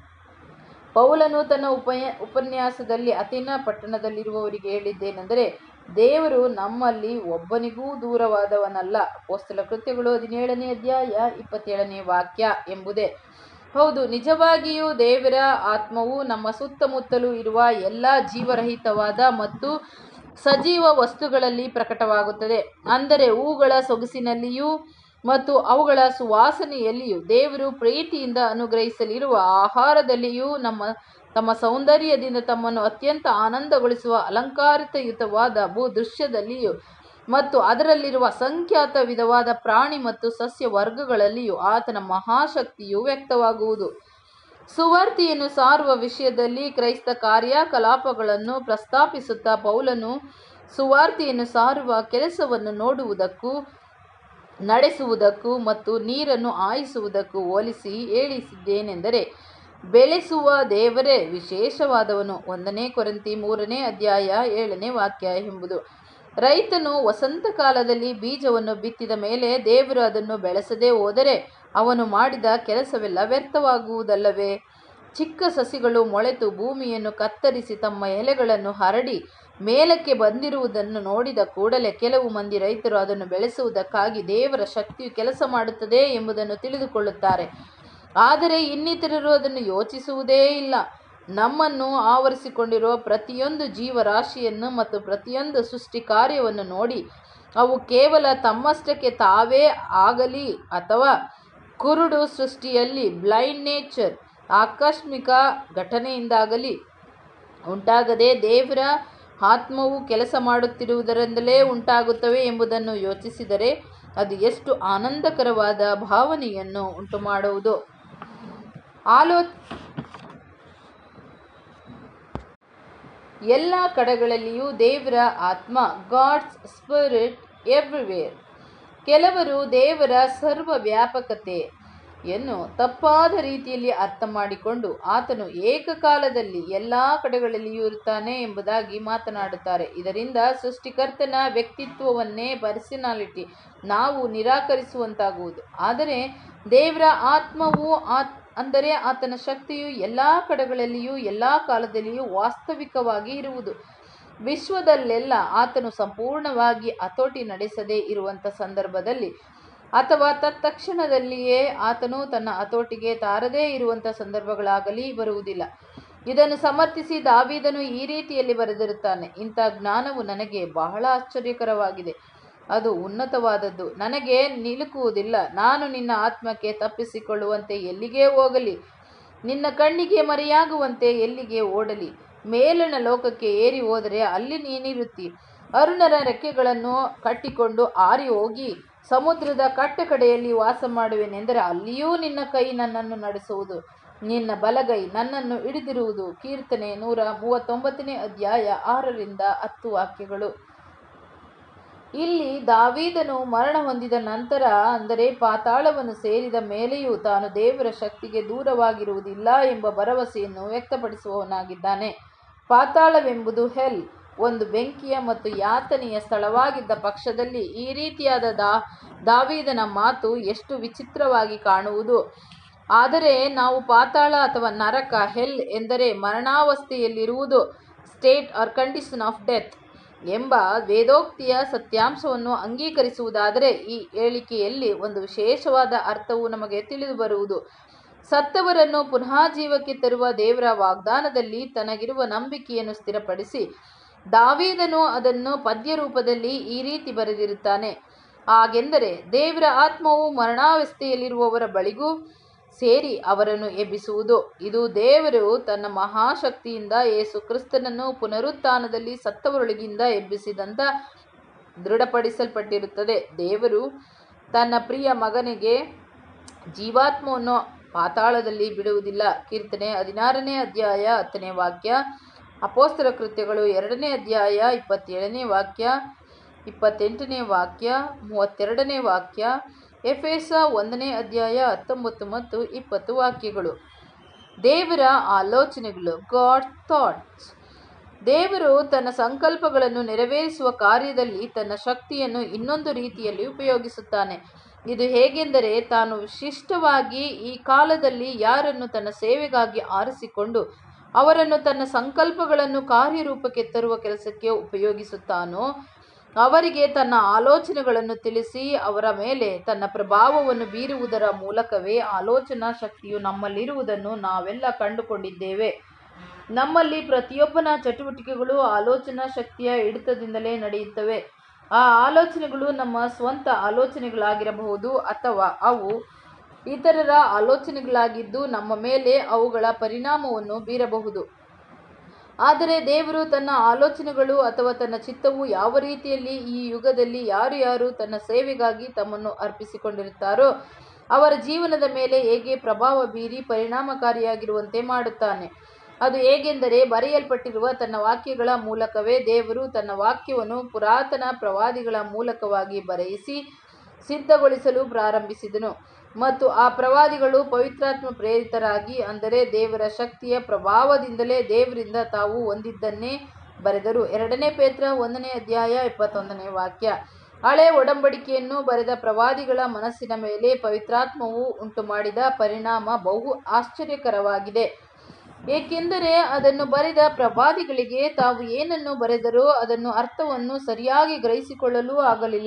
ಪೌಲನು ತನ್ನ ಉಪಯ ಉಪನ್ಯಾಸದಲ್ಲಿ ಅಥೆನಾ ಪಟ್ಟಣದಲ್ಲಿರುವವರಿಗೆ ಹೇಳಿದ್ದೇನೆಂದರೆ ದೇವರು ನಮ್ಮಲ್ಲಿ ಒಬ್ಬನಿಗೂ ದೂರವಾದವನಲ್ಲ ಪೋಸ್ತಲ ಕೃತ್ಯಗಳು ಹದಿನೇಳನೇ ಅಧ್ಯಾಯ ಇಪ್ಪತ್ತೇಳನೇ ವಾಕ್ಯ ಎಂಬುದೇ ಹೌದು ನಿಜವಾಗಿಯೂ ದೇವರ ಆತ್ಮವು ನಮ್ಮ ಸುತ್ತಮುತ್ತಲೂ ಇರುವ ಎಲ್ಲ ಜೀವರಹಿತವಾದ ಮತ್ತು ಸಜೀವ ವಸ್ತುಗಳಲ್ಲಿ ಪ್ರಕಟವಾಗುತ್ತದೆ ಅಂದರೆ ಹೂಗಳ ಸೊಗಸಿನಲ್ಲಿಯೂ ಮತ್ತು ಅವುಗಳ ಸುವಾಸನೆಯಲ್ಲಿಯೂ ದೇವರು ಪ್ರೀತಿಯಿಂದ ಅನುಗ್ರಹಿಸಲಿರುವ ಆಹಾರದಲ್ಲಿಯೂ ನಮ್ಮ ತಮ್ಮ ಸೌಂದರ್ಯದಿಂದ ತಮ್ಮನ್ನು ಅತ್ಯಂತ ಆನಂದಗೊಳಿಸುವ ಅಲಂಕಾರಿತಯುತವಾದ ಭೂ ದೃಶ್ಯದಲ್ಲಿಯೂ ಮತ್ತು ಅದರಲ್ಲಿರುವ ಅಸಂಖ್ಯಾತ ವಿಧವಾದ ಪ್ರಾಣಿ ಮತ್ತು ಸಸ್ಯ ವರ್ಗಗಳಲ್ಲಿಯೂ ಆತನ ಮಹಾಶಕ್ತಿಯು ವ್ಯಕ್ತವಾಗುವುದು ಸುವಾರ್ತೆಯನ್ನು ಸಾರುವ ವಿಷಯದಲ್ಲಿ ಕ್ರೈಸ್ತ ಕಾರ್ಯಕಲಾಪಗಳನ್ನು ಪ್ರಸ್ತಾಪಿಸುತ್ತಾ ಪೌಲನು ಸುವಾರ್ತೆಯನ್ನು ಸಾರುವ ಕೆಲಸವನ್ನು ನೋಡುವುದಕ್ಕೂ ನಡೆಸುವುದಕ್ಕೂ ಮತ್ತು ನೀರನ್ನು ಆಯಿಸುವುದಕ್ಕೂ ಹೋಲಿಸಿ ಹೇಳಿಸಿದ್ದೇನೆಂದರೆ ಬೆಳೆಸುವ ದೇವರೇ ವಿಶೇಷವಾದವನು ಒಂದನೇ ಕೊರಂತಿ ಮೂರನೇ ಅಧ್ಯಾಯ ಏಳನೇ ವಾಕ್ಯ ಎಂಬುದು ರೈತನು ವಸಂತ ಕಾಲದಲ್ಲಿ ಬೀಜವನ್ನು ಬಿತ್ತಿದ ಮೇಲೆ ದೇವರು ಅದನ್ನು ಬೆಳೆಸದೇ ಹೋದರೆ ಅವನು ಮಾಡಿದ ಕೆಲಸವೆಲ್ಲ ವ್ಯರ್ಥವಾಗುವುದಲ್ಲವೇ ಚಿಕ್ಕ ಸಸಿಗಳು ಮೊಳೆತು ಭೂಮಿಯನ್ನು ಕತ್ತರಿಸಿ ತಮ್ಮ ಎಲೆಗಳನ್ನು ಹರಡಿ ಮೇಲಕ್ಕೆ ಬಂದಿರುವುದನ್ನು ನೋಡಿದ ಕೂಡಲೇ ಕೆಲವು ಮಂದಿ ರೈತರು ಅದನ್ನು ಬೆಳೆಸುವುದಕ್ಕಾಗಿ ದೇವರ ಶಕ್ತಿಯು ಕೆಲಸ ಮಾಡುತ್ತದೆ ಎಂಬುದನ್ನು ತಿಳಿದುಕೊಳ್ಳುತ್ತಾರೆ ಆದರೆ ಇನ್ನಿತರರು ಅದನ್ನು ಯೋಚಿಸುವುದೇ ಇಲ್ಲ ನಮ್ಮನ್ನು ಆವರಿಸಿಕೊಂಡಿರುವ ಪ್ರತಿಯೊಂದು ಜೀವರಾಶಿಯನ್ನು ಮತ್ತು ಪ್ರತಿಯೊಂದು ಸೃಷ್ಟಿ ಕಾರ್ಯವನ್ನು ನೋಡಿ ಅವು ಕೇವಲ ತಮ್ಮಷ್ಟಕ್ಕೆ ತಾವೇ ಆಗಲಿ ಅಥವಾ ಕುರುಡು ಸೃಷ್ಟಿಯಲ್ಲಿ ಬ್ಲೈಂಡ್ ನೇಚರ್ ಆಕಸ್ಮಿಕ ಘಟನೆಯಿಂದಾಗಲಿ ಉಂಟಾಗದೆ ದೇವರ ಆತ್ಮವು ಕೆಲಸ ಮಾಡುತ್ತಿರುವುದರಿಂದಲೇ ಉಂಟಾಗುತ್ತವೆ ಎಂಬುದನ್ನು ಯೋಚಿಸಿದರೆ ಅದು ಎಷ್ಟು ಆನಂದಕರವಾದ ಭಾವನೆಯನ್ನು ಉಂಟುಮಾಡುವುದು ಆಲೋ ಎಲ್ಲ ಕಡೆಗಳಲ್ಲಿಯೂ ದೇವರ ಆತ್ಮ ಗಾಡ್ಸ್ ಸ್ಪಿರಿಟ್ ಎವ್ರಿವೇರ್ ಕೆಲವರು ದೇವರ ಸರ್ವ ವ್ಯಾಪಕತೆ ಯನ್ನು ತಪ್ಪಾದ ರೀತಿಯಲ್ಲಿ ಅರ್ಥ ಮಾಡಿಕೊಂಡು ಆತನು ಏಕಕಾಲದಲ್ಲಿ ಎಲ್ಲ ಕಡೆಗಳಲ್ಲಿಯೂ ಇರುತ್ತಾನೆ ಎಂಬುದಾಗಿ ಮಾತನಾಡುತ್ತಾರೆ ಇದರಿಂದ ಸೃಷ್ಟಿಕರ್ತನ ವ್ಯಕ್ತಿತ್ವವನ್ನೇ ಪರ್ಸನಾಲಿಟಿ ನಾವು ನಿರಾಕರಿಸುವಂತಾಗುವುದು ಆದರೆ ದೇವರ ಆತ್ಮವು ಆತ್ ಅಂದರೆ ಆತನ ಶಕ್ತಿಯು ಎಲ್ಲ ಕಡೆಗಳಲ್ಲಿಯೂ ಎಲ್ಲ ಕಾಲದಲ್ಲಿಯೂ ವಾಸ್ತವಿಕವಾಗಿ ಇರುವುದು ವಿಶ್ವದಲ್ಲೆಲ್ಲ ಆತನು ಸಂಪೂರ್ಣವಾಗಿ ಹತೋಟಿ ನಡೆಸದೇ ಇರುವಂಥ ಸಂದರ್ಭದಲ್ಲಿ ಅಥವಾ ತತ್ಕ್ಷಣದಲ್ಲಿಯೇ ಆತನು ತನ್ನ ಹತೋಟಿಗೆ ತಾರದೇ ಇರುವಂಥ ಸಂದರ್ಭಗಳಾಗಲಿ ಬರುವುದಿಲ್ಲ ಇದನ್ನು ಸಮರ್ಥಿಸಿ ದಾವೀದನು ಈ ರೀತಿಯಲ್ಲಿ ಬರೆದಿರುತ್ತಾನೆ ಇಂಥ ಜ್ಞಾನವು ನನಗೆ ಬಹಳ ಆಶ್ಚರ್ಯಕರವಾಗಿದೆ ಅದು ಉನ್ನತವಾದದ್ದು ನನಗೆ ನಿಲುಕುವುದಿಲ್ಲ ನಾನು ನಿನ್ನ ಆತ್ಮಕ್ಕೆ ತಪ್ಪಿಸಿಕೊಳ್ಳುವಂತೆ ಎಲ್ಲಿಗೆ ಹೋಗಲಿ ನಿನ್ನ ಕಣ್ಣಿಗೆ ಮರೆಯಾಗುವಂತೆ ಎಲ್ಲಿಗೆ ಓಡಲಿ ಮೇಲಿನ ಲೋಕಕ್ಕೆ ಏರಿ ಹೋದರೆ ಅಲ್ಲಿ ನೀನಿರುತ್ತಿ ಅರುಣರ ರೆಕ್ಕೆಗಳನ್ನು ಕಟ್ಟಿಕೊಂಡು ಆರಿ ಹೋಗಿ ಸಮುದ್ರದ ಕಟ್ಟ ಕಡೆಯಲ್ಲಿ ವಾಸ ಮಾಡುವೆನೆಂದರೆ ಅಲ್ಲಿಯೂ ನಿನ್ನ ಕೈ ನನ್ನನ್ನು ನಡೆಸುವುದು ನಿನ್ನ ಬಲಗೈ ನನ್ನನ್ನು ಹಿಡಿದಿರುವುದು ಕೀರ್ತನೆ ನೂರ ಮೂವತ್ತೊಂಬತ್ತನೇ ಅಧ್ಯಾಯ ಆರರಿಂದ ಹತ್ತು ವಾಕ್ಯಗಳು ಇಲ್ಲಿ ದಾವೀದನು ಮರಣ ಹೊಂದಿದ ನಂತರ ಅಂದರೆ ಪಾತಾಳವನ್ನು ಸೇರಿದ ಮೇಲೆಯೂ ತಾನು ದೇವರ ಶಕ್ತಿಗೆ ದೂರವಾಗಿರುವುದಿಲ್ಲ ಎಂಬ ಭರವಸೆಯನ್ನು ವ್ಯಕ್ತಪಡಿಸುವವನಾಗಿದ್ದಾನೆ ಪಾತಾಳವೆಂಬುದು ಹೆಲ್ ಒಂದು ಬೆಂಕಿಯ ಮತ್ತು ಯಾತನೆಯ ಸ್ಥಳವಾಗಿದ್ದ ಪಕ್ಷದಲ್ಲಿ ಈ ರೀತಿಯಾದ ದಾ ದಾವೀದನ ಮಾತು ಎಷ್ಟು ವಿಚಿತ್ರವಾಗಿ ಕಾಣುವುದು ಆದರೆ ನಾವು ಪಾತಾಳ ಅಥವಾ ನರಕ ಹೆಲ್ ಎಂದರೆ ಮರಣಾವಸ್ಥೆಯಲ್ಲಿರುವುದು state or condition of death ಎಂಬ ವೇದೋಕ್ತಿಯ ಸತ್ಯಾಂಶವನ್ನು ಅಂಗೀಕರಿಸುವುದಾದರೆ ಈ ಹೇಳಿಕೆಯಲ್ಲಿ ಒಂದು ವಿಶೇಷವಾದ ಅರ್ಥವು ನಮಗೆ ತಿಳಿದು ಬರುವುದು ಸತ್ತವರನ್ನು ಪುನಃ ಜೀವಕ್ಕೆ ತರುವ ದೇವರ ವಾಗ್ದಾನದಲ್ಲಿ ತನಗಿರುವ ನಂಬಿಕೆಯನ್ನು ಸ್ಥಿರಪಡಿಸಿ ದಾವೀದನು ಅದನ್ನು ಪದ್ಯ ರೂಪದಲ್ಲಿ ಈ ರೀತಿ ಬರೆದಿರುತ್ತಾನೆ ಹಾಗೆಂದರೆ ದೇವರ ಆತ್ಮವು ಮರಣಾವಸ್ಥೆಯಲ್ಲಿರುವವರ ಬಳಿಗೂ ಸೇರಿ ಅವರನ್ನು ಎಬ್ಬಿಸುವುದು ಇದು ದೇವರು ತನ್ನ ಮಹಾಶಕ್ತಿಯಿಂದ ಯೇಸು ಕ್ರಿಸ್ತನನ್ನು ಪುನರುತ್ಥಾನದಲ್ಲಿ ಸತ್ತವರೊಳಗಿಂದ ಎಬ್ಬಿಸಿದಂತ ದೃಢಪಡಿಸಲ್ಪಟ್ಟಿರುತ್ತದೆ ದೇವರು ತನ್ನ ಪ್ರಿಯ ಮಗನಿಗೆ ಜೀವಾತ್ಮವನ್ನು ಪಾತಾಳದಲ್ಲಿ ಬಿಡುವುದಿಲ್ಲ ಕೀರ್ತನೆ ಹದಿನಾರನೇ ಅಧ್ಯಾಯ ಹತ್ತನೇ ವಾಕ್ಯ ಅಪೋಸ್ತರ ಕೃತ್ಯಗಳು ಎರಡನೇ ಅಧ್ಯಾಯ ಇಪ್ಪತ್ತೇಳನೇ ವಾಕ್ಯ ಇಪ್ಪತ್ತೆಂಟನೇ ವಾಕ್ಯ ಮೂವತ್ತೆರಡನೇ ವಾಕ್ಯ ಎಫೆಸ ಒಂದನೇ ಅಧ್ಯಾಯ ಹತ್ತೊಂಬತ್ತು ಮತ್ತು ಇಪ್ಪತ್ತು ವಾಕ್ಯಗಳು ದೇವರ ಆಲೋಚನೆಗಳು ಗಾಡ್ ಥಾಟ್ಸ್ ದೇವರು ತನ್ನ ಸಂಕಲ್ಪಗಳನ್ನು ನೆರವೇರಿಸುವ ಕಾರ್ಯದಲ್ಲಿ ತನ್ನ ಶಕ್ತಿಯನ್ನು ಇನ್ನೊಂದು ರೀತಿಯಲ್ಲಿ ಉಪಯೋಗಿಸುತ್ತಾನೆ ಇದು ಹೇಗೆಂದರೆ ತಾನು ವಿಶಿಷ್ಟವಾಗಿ ಈ ಕಾಲದಲ್ಲಿ ಯಾರನ್ನು ತನ್ನ ಸೇವೆಗಾಗಿ ಆರಿಸಿಕೊಂಡು ಅವರನ್ನು ತನ್ನ ಸಂಕಲ್ಪಗಳನ್ನು ಕಾರ್ಯರೂಪಕ್ಕೆ ತರುವ ಕೆಲಸಕ್ಕೆ ಉಪಯೋಗಿಸುತ್ತಾನೋ ಅವರಿಗೆ ತನ್ನ ಆಲೋಚನೆಗಳನ್ನು ತಿಳಿಸಿ ಅವರ ಮೇಲೆ ತನ್ನ ಪ್ರಭಾವವನ್ನು ಬೀರುವುದರ ಮೂಲಕವೇ ಆಲೋಚನಾ ಶಕ್ತಿಯು ನಮ್ಮಲ್ಲಿರುವುದನ್ನು ನಾವೆಲ್ಲ ಕಂಡುಕೊಂಡಿದ್ದೇವೆ ನಮ್ಮಲ್ಲಿ ಪ್ರತಿಯೊಬ್ಬನ ಚಟುವಟಿಕೆಗಳು ಆಲೋಚನಾ ಶಕ್ತಿಯ ಹಿಡಿತದಿಂದಲೇ ನಡೆಯುತ್ತವೆ ಆ ಆಲೋಚನೆಗಳು ನಮ್ಮ ಸ್ವಂತ ಆಲೋಚನೆಗಳಾಗಿರಬಹುದು ಅಥವಾ ಅವು ಇತರರ ಆಲೋಚನೆಗಳಾಗಿದ್ದು ನಮ್ಮ ಮೇಲೆ ಅವುಗಳ ಪರಿಣಾಮವನ್ನು ಬೀರಬಹುದು ಆದರೆ ದೇವರು ತನ್ನ ಆಲೋಚನೆಗಳು ಅಥವಾ ತನ್ನ ಚಿತ್ತವು ಯಾವ ರೀತಿಯಲ್ಲಿ ಈ ಯುಗದಲ್ಲಿ ಯಾರು ಯಾರು ತನ್ನ ಸೇವೆಗಾಗಿ ತಮ್ಮನ್ನು ಅರ್ಪಿಸಿಕೊಂಡಿರುತ್ತಾರೋ ಅವರ ಜೀವನದ ಮೇಲೆ ಹೇಗೆ ಪ್ರಭಾವ ಬೀರಿ ಪರಿಣಾಮಕಾರಿಯಾಗಿರುವಂತೆ ಮಾಡುತ್ತಾನೆ ಅದು ಹೇಗೆಂದರೆ ಬರೆಯಲ್ಪಟ್ಟಿರುವ ತನ್ನ ವಾಕ್ಯಗಳ ಮೂಲಕವೇ ದೇವರು ತನ್ನ ವಾಕ್ಯವನ್ನು ಪುರಾತನ ಪ್ರವಾದಿಗಳ ಮೂಲಕವಾಗಿ ಬರೆಯಿಸಿ ಸಿದ್ಧಗೊಳಿಸಲು ಪ್ರಾರಂಭಿಸಿದನು ಮತ್ತು ಆ ಪ್ರವಾದಿಗಳು ಪವಿತ್ರಾತ್ಮ ಪ್ರೇರಿತರಾಗಿ ಅಂದರೆ ದೇವರ ಶಕ್ತಿಯ ಪ್ರಭಾವದಿಂದಲೇ ದೇವರಿಂದ ತಾವು ಹೊಂದಿದ್ದನ್ನೇ ಬರೆದರು ಎರಡನೇ ಪೇತ್ರ ಒಂದನೇ ಅಧ್ಯಾಯ ಇಪ್ಪತ್ತೊಂದನೇ ವಾಕ್ಯ ಹಳೆ ಒಡಂಬಡಿಕೆಯನ್ನು ಬರೆದ ಪ್ರವಾದಿಗಳ ಮನಸ್ಸಿನ ಮೇಲೆ ಪವಿತ್ರಾತ್ಮವು ಉಂಟು ಮಾಡಿದ ಪರಿಣಾಮ ಬಹು ಆಶ್ಚರ್ಯಕರವಾಗಿದೆ ಏಕೆಂದರೆ ಅದನ್ನು ಬರೆದ ಪ್ರವಾದಿಗಳಿಗೆ ತಾವು ಏನನ್ನು ಬರೆದರೋ ಅದನ್ನು ಅರ್ಥವನ್ನು ಸರಿಯಾಗಿ ಗ್ರಹಿಸಿಕೊಳ್ಳಲೂ ಆಗಲಿಲ್ಲ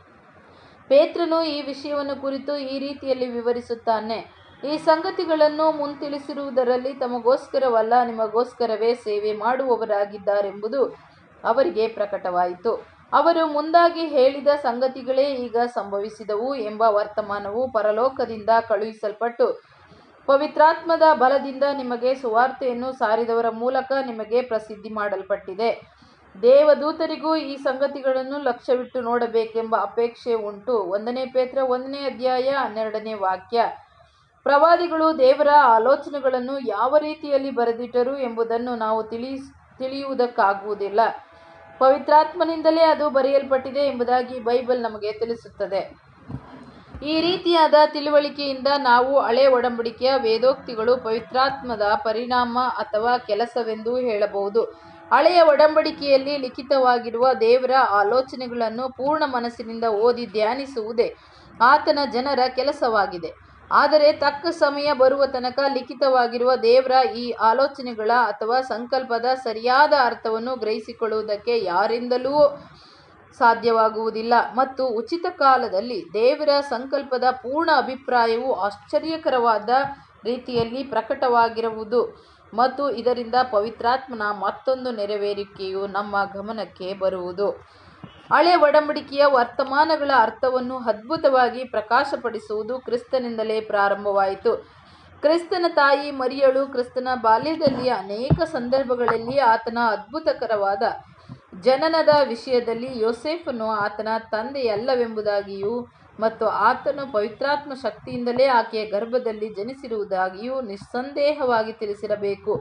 ಪೇತ್ರನು ಈ ವಿಷಯವನ್ನು ಕುರಿತು ಈ ರೀತಿಯಲ್ಲಿ ವಿವರಿಸುತ್ತಾನೆ ಈ ಸಂಗತಿಗಳನ್ನು ಮುಂತಿಳಿಸಿರುವುದರಲ್ಲಿ ತಮಗೋಸ್ಕರವಲ್ಲ ನಿಮಗೋಸ್ಕರವೇ ಸೇವೆ ಮಾಡುವವರಾಗಿದ್ದಾರೆಂಬುದು ಅವರಿಗೆ ಪ್ರಕಟವಾಯಿತು ಅವರು ಮುಂದಾಗಿ ಹೇಳಿದ ಸಂಗತಿಗಳೇ ಈಗ ಸಂಭವಿಸಿದವು ಎಂಬ ವರ್ತಮಾನವು ಪರಲೋಕದಿಂದ ಕಳುಹಿಸಲ್ಪಟ್ಟು ಪವಿತ್ರಾತ್ಮದ ಬಲದಿಂದ ನಿಮಗೆ ಸುವಾರ್ತೆಯನ್ನು ಸಾರಿದವರ ಮೂಲಕ ನಿಮಗೆ ಪ್ರಸಿದ್ಧಿ ಮಾಡಲ್ಪಟ್ಟಿದೆ ದೇವದೂತರಿಗೂ ಈ ಸಂಗತಿಗಳನ್ನು ಲಕ್ಷ್ಯವಿಟ್ಟು ನೋಡಬೇಕೆಂಬ ಅಪೇಕ್ಷೆ ಉಂಟು ಒಂದನೇ ಪೇತ್ರ ಒಂದನೇ ಅಧ್ಯಾಯ ಹನ್ನೆರಡನೇ ವಾಕ್ಯ ಪ್ರವಾದಿಗಳು ದೇವರ ಆಲೋಚನೆಗಳನ್ನು ಯಾವ ರೀತಿಯಲ್ಲಿ ಬರೆದಿಟ್ಟರು ಎಂಬುದನ್ನು ನಾವು ತಿಳಿ ತಿಳಿಯುವುದಕ್ಕಾಗುವುದಿಲ್ಲ ಪವಿತ್ರಾತ್ಮನಿಂದಲೇ ಅದು ಬರೆಯಲ್ಪಟ್ಟಿದೆ ಎಂಬುದಾಗಿ ಬೈಬಲ್ ನಮಗೆ ತಿಳಿಸುತ್ತದೆ ಈ ರೀತಿಯಾದ ತಿಳುವಳಿಕೆಯಿಂದ ನಾವು ಹಳೆ ಒಡಂಬಡಿಕೆಯ ವೇದೋಕ್ತಿಗಳು ಪವಿತ್ರಾತ್ಮದ ಪರಿಣಾಮ ಅಥವಾ ಕೆಲಸವೆಂದು ಹೇಳಬಹುದು ಹಳೆಯ ಒಡಂಬಡಿಕೆಯಲ್ಲಿ ಲಿಖಿತವಾಗಿರುವ ದೇವರ ಆಲೋಚನೆಗಳನ್ನು ಪೂರ್ಣ ಮನಸ್ಸಿನಿಂದ ಓದಿ ಧ್ಯಾನಿಸುವುದೇ ಆತನ ಜನರ ಕೆಲಸವಾಗಿದೆ ಆದರೆ ತಕ್ಕ ಸಮಯ ಬರುವ ತನಕ ಲಿಖಿತವಾಗಿರುವ ದೇವರ ಈ ಆಲೋಚನೆಗಳ ಅಥವಾ ಸಂಕಲ್ಪದ ಸರಿಯಾದ ಅರ್ಥವನ್ನು ಗ್ರಹಿಸಿಕೊಳ್ಳುವುದಕ್ಕೆ ಯಾರಿಂದಲೂ ಸಾಧ್ಯವಾಗುವುದಿಲ್ಲ ಮತ್ತು ಉಚಿತ ಕಾಲದಲ್ಲಿ ದೇವರ ಸಂಕಲ್ಪದ ಪೂರ್ಣ ಅಭಿಪ್ರಾಯವು ಆಶ್ಚರ್ಯಕರವಾದ ರೀತಿಯಲ್ಲಿ ಪ್ರಕಟವಾಗಿರುವುದು ಮತ್ತು ಇದರಿಂದ ಪವಿತ್ರಾತ್ಮನ ಮತ್ತೊಂದು ನೆರವೇರಿಕೆಯು ನಮ್ಮ ಗಮನಕ್ಕೆ ಬರುವುದು ಹಳೆ ಒಡಂಬಡಿಕೆಯ ವರ್ತಮಾನಗಳ ಅರ್ಥವನ್ನು ಅದ್ಭುತವಾಗಿ ಪ್ರಕಾಶಪಡಿಸುವುದು ಕ್ರಿಸ್ತನಿಂದಲೇ ಪ್ರಾರಂಭವಾಯಿತು ಕ್ರಿಸ್ತನ ತಾಯಿ ಮರಿಯಳು ಕ್ರಿಸ್ತನ ಬಾಲ್ಯದಲ್ಲಿ ಅನೇಕ ಸಂದರ್ಭಗಳಲ್ಲಿ ಆತನ ಅದ್ಭುತಕರವಾದ ಜನನದ ವಿಷಯದಲ್ಲಿ ಯೋಸೇಫನು ಆತನ ತಂದೆಯಲ್ಲವೆಂಬುದಾಗಿಯೂ ಮತ್ತು ಆತನು ಪವಿತ್ರಾತ್ಮ ಶಕ್ತಿಯಿಂದಲೇ ಆಕೆಯ ಗರ್ಭದಲ್ಲಿ ಜನಿಸಿರುವುದಾಗಿಯೂ ನಿಸ್ಸಂದೇಹವಾಗಿ ತಿಳಿಸಿರಬೇಕು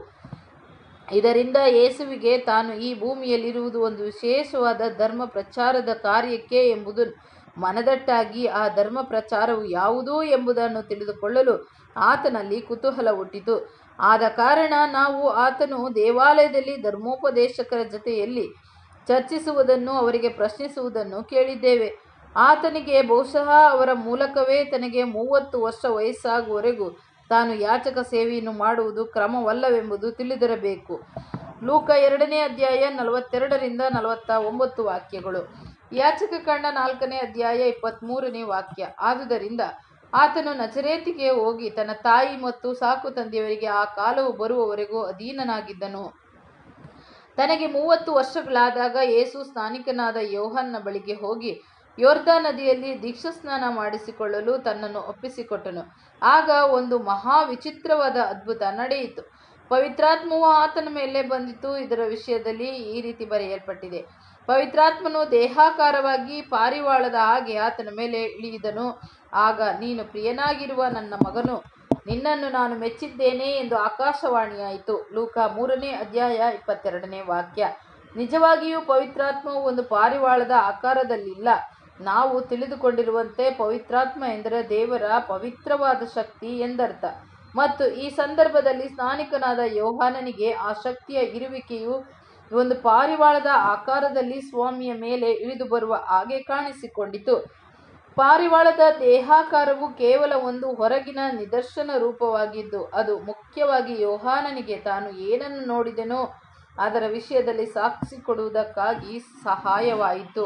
ಇದರಿಂದ ಯೇಸುವಿಗೆ ತಾನು ಈ ಭೂಮಿಯಲ್ಲಿರುವುದು ಒಂದು ವಿಶೇಷವಾದ ಧರ್ಮ ಪ್ರಚಾರದ ಕಾರ್ಯಕ್ಕೆ ಎಂಬುದು ಮನದಟ್ಟಾಗಿ ಆ ಧರ್ಮ ಪ್ರಚಾರವು ಯಾವುದು ಎಂಬುದನ್ನು ತಿಳಿದುಕೊಳ್ಳಲು ಆತನಲ್ಲಿ ಕುತೂಹಲ ಹುಟ್ಟಿತು ಆದ ಕಾರಣ ನಾವು ಆತನು ದೇವಾಲಯದಲ್ಲಿ ಧರ್ಮೋಪದೇಶಕರ ಜೊತೆಯಲ್ಲಿ ಚರ್ಚಿಸುವುದನ್ನು ಅವರಿಗೆ ಪ್ರಶ್ನಿಸುವುದನ್ನು ಕೇಳಿದ್ದೇವೆ ಆತನಿಗೆ ಬಹುಶಃ ಅವರ ಮೂಲಕವೇ ತನಗೆ ಮೂವತ್ತು ವರ್ಷ ವಯಸ್ಸಾಗುವವರೆಗೂ ತಾನು ಯಾಚಕ ಸೇವೆಯನ್ನು ಮಾಡುವುದು ಕ್ರಮವಲ್ಲವೆಂಬುದು ತಿಳಿದಿರಬೇಕು ಲೂಕ ಎರಡನೇ ಅಧ್ಯಾಯ ನಲವತ್ತೆರಡರಿಂದ ನಲವತ್ತ ಒಂಬತ್ತು ವಾಕ್ಯಗಳು ಯಾಚಕ ಕಂಡ ನಾಲ್ಕನೇ ಅಧ್ಯಾಯ ಇಪ್ಪತ್ತ್ಮೂರನೇ ವಾಕ್ಯ ಆದುದರಿಂದ ಆತನು ನಜರೇತಿಗೆ ಹೋಗಿ ತನ್ನ ತಾಯಿ ಮತ್ತು ಸಾಕು ತಂದೆಯವರಿಗೆ ಆ ಕಾಲವು ಬರುವವರೆಗೂ ಅಧೀನನಾಗಿದ್ದನು ತನಗೆ ಮೂವತ್ತು ವರ್ಷಗಳಾದಾಗ ಯೇಸು ಸ್ನಾನಿಕನಾದ ಯೋಹನ್ನ ಬಳಿಗೆ ಹೋಗಿ ಯೋರ್ದಾ ನದಿಯಲ್ಲಿ ದೀಕ್ಷಾಸ್ನಾನ ಮಾಡಿಸಿಕೊಳ್ಳಲು ತನ್ನನ್ನು ಒಪ್ಪಿಸಿಕೊಟ್ಟನು ಆಗ ಒಂದು ಮಹಾ ವಿಚಿತ್ರವಾದ ಅದ್ಭುತ ನಡೆಯಿತು ಪವಿತ್ರಾತ್ಮವು ಆತನ ಮೇಲೆ ಬಂದಿತು ಇದರ ವಿಷಯದಲ್ಲಿ ಈ ರೀತಿ ಬರೆಯಲ್ಪಟ್ಟಿದೆ ಪವಿತ್ರಾತ್ಮನು ದೇಹಾಕಾರವಾಗಿ ಪಾರಿವಾಳದ ಹಾಗೆ ಆತನ ಮೇಲೆ ಇಳಿಯಿದನು ಆಗ ನೀನು ಪ್ರಿಯನಾಗಿರುವ ನನ್ನ ಮಗನು ನಿನ್ನನ್ನು ನಾನು ಮೆಚ್ಚಿದ್ದೇನೆ ಎಂದು ಆಕಾಶವಾಣಿಯಾಯಿತು ಲೂಕ ಮೂರನೇ ಅಧ್ಯಾಯ ಇಪ್ಪತ್ತೆರಡನೇ ವಾಕ್ಯ ನಿಜವಾಗಿಯೂ ಪವಿತ್ರಾತ್ಮವು ಒಂದು ಪಾರಿವಾಳದ ಆಕಾರದಲ್ಲಿಲ್ಲ ನಾವು ತಿಳಿದುಕೊಂಡಿರುವಂತೆ ಪವಿತ್ರಾತ್ಮ ಎಂದರೆ ದೇವರ ಪವಿತ್ರವಾದ ಶಕ್ತಿ ಎಂದರ್ಥ ಮತ್ತು ಈ ಸಂದರ್ಭದಲ್ಲಿ ಸ್ನಾನಿಕನಾದ ಯೋಹಾನನಿಗೆ ಆ ಶಕ್ತಿಯ ಇರುವಿಕೆಯು ಒಂದು ಪಾರಿವಾಳದ ಆಕಾರದಲ್ಲಿ ಸ್ವಾಮಿಯ ಮೇಲೆ ಇಳಿದು ಬರುವ ಹಾಗೆ ಕಾಣಿಸಿಕೊಂಡಿತು ಪಾರಿವಾಳದ ದೇಹಾಕಾರವು ಕೇವಲ ಒಂದು ಹೊರಗಿನ ನಿದರ್ಶನ ರೂಪವಾಗಿದ್ದು ಅದು ಮುಖ್ಯವಾಗಿ ಯೋಹಾನನಿಗೆ ತಾನು ಏನನ್ನು ನೋಡಿದೆನೋ ಅದರ ವಿಷಯದಲ್ಲಿ ಸಾಕ್ಷಿ ಕೊಡುವುದಕ್ಕಾಗಿ ಸಹಾಯವಾಯಿತು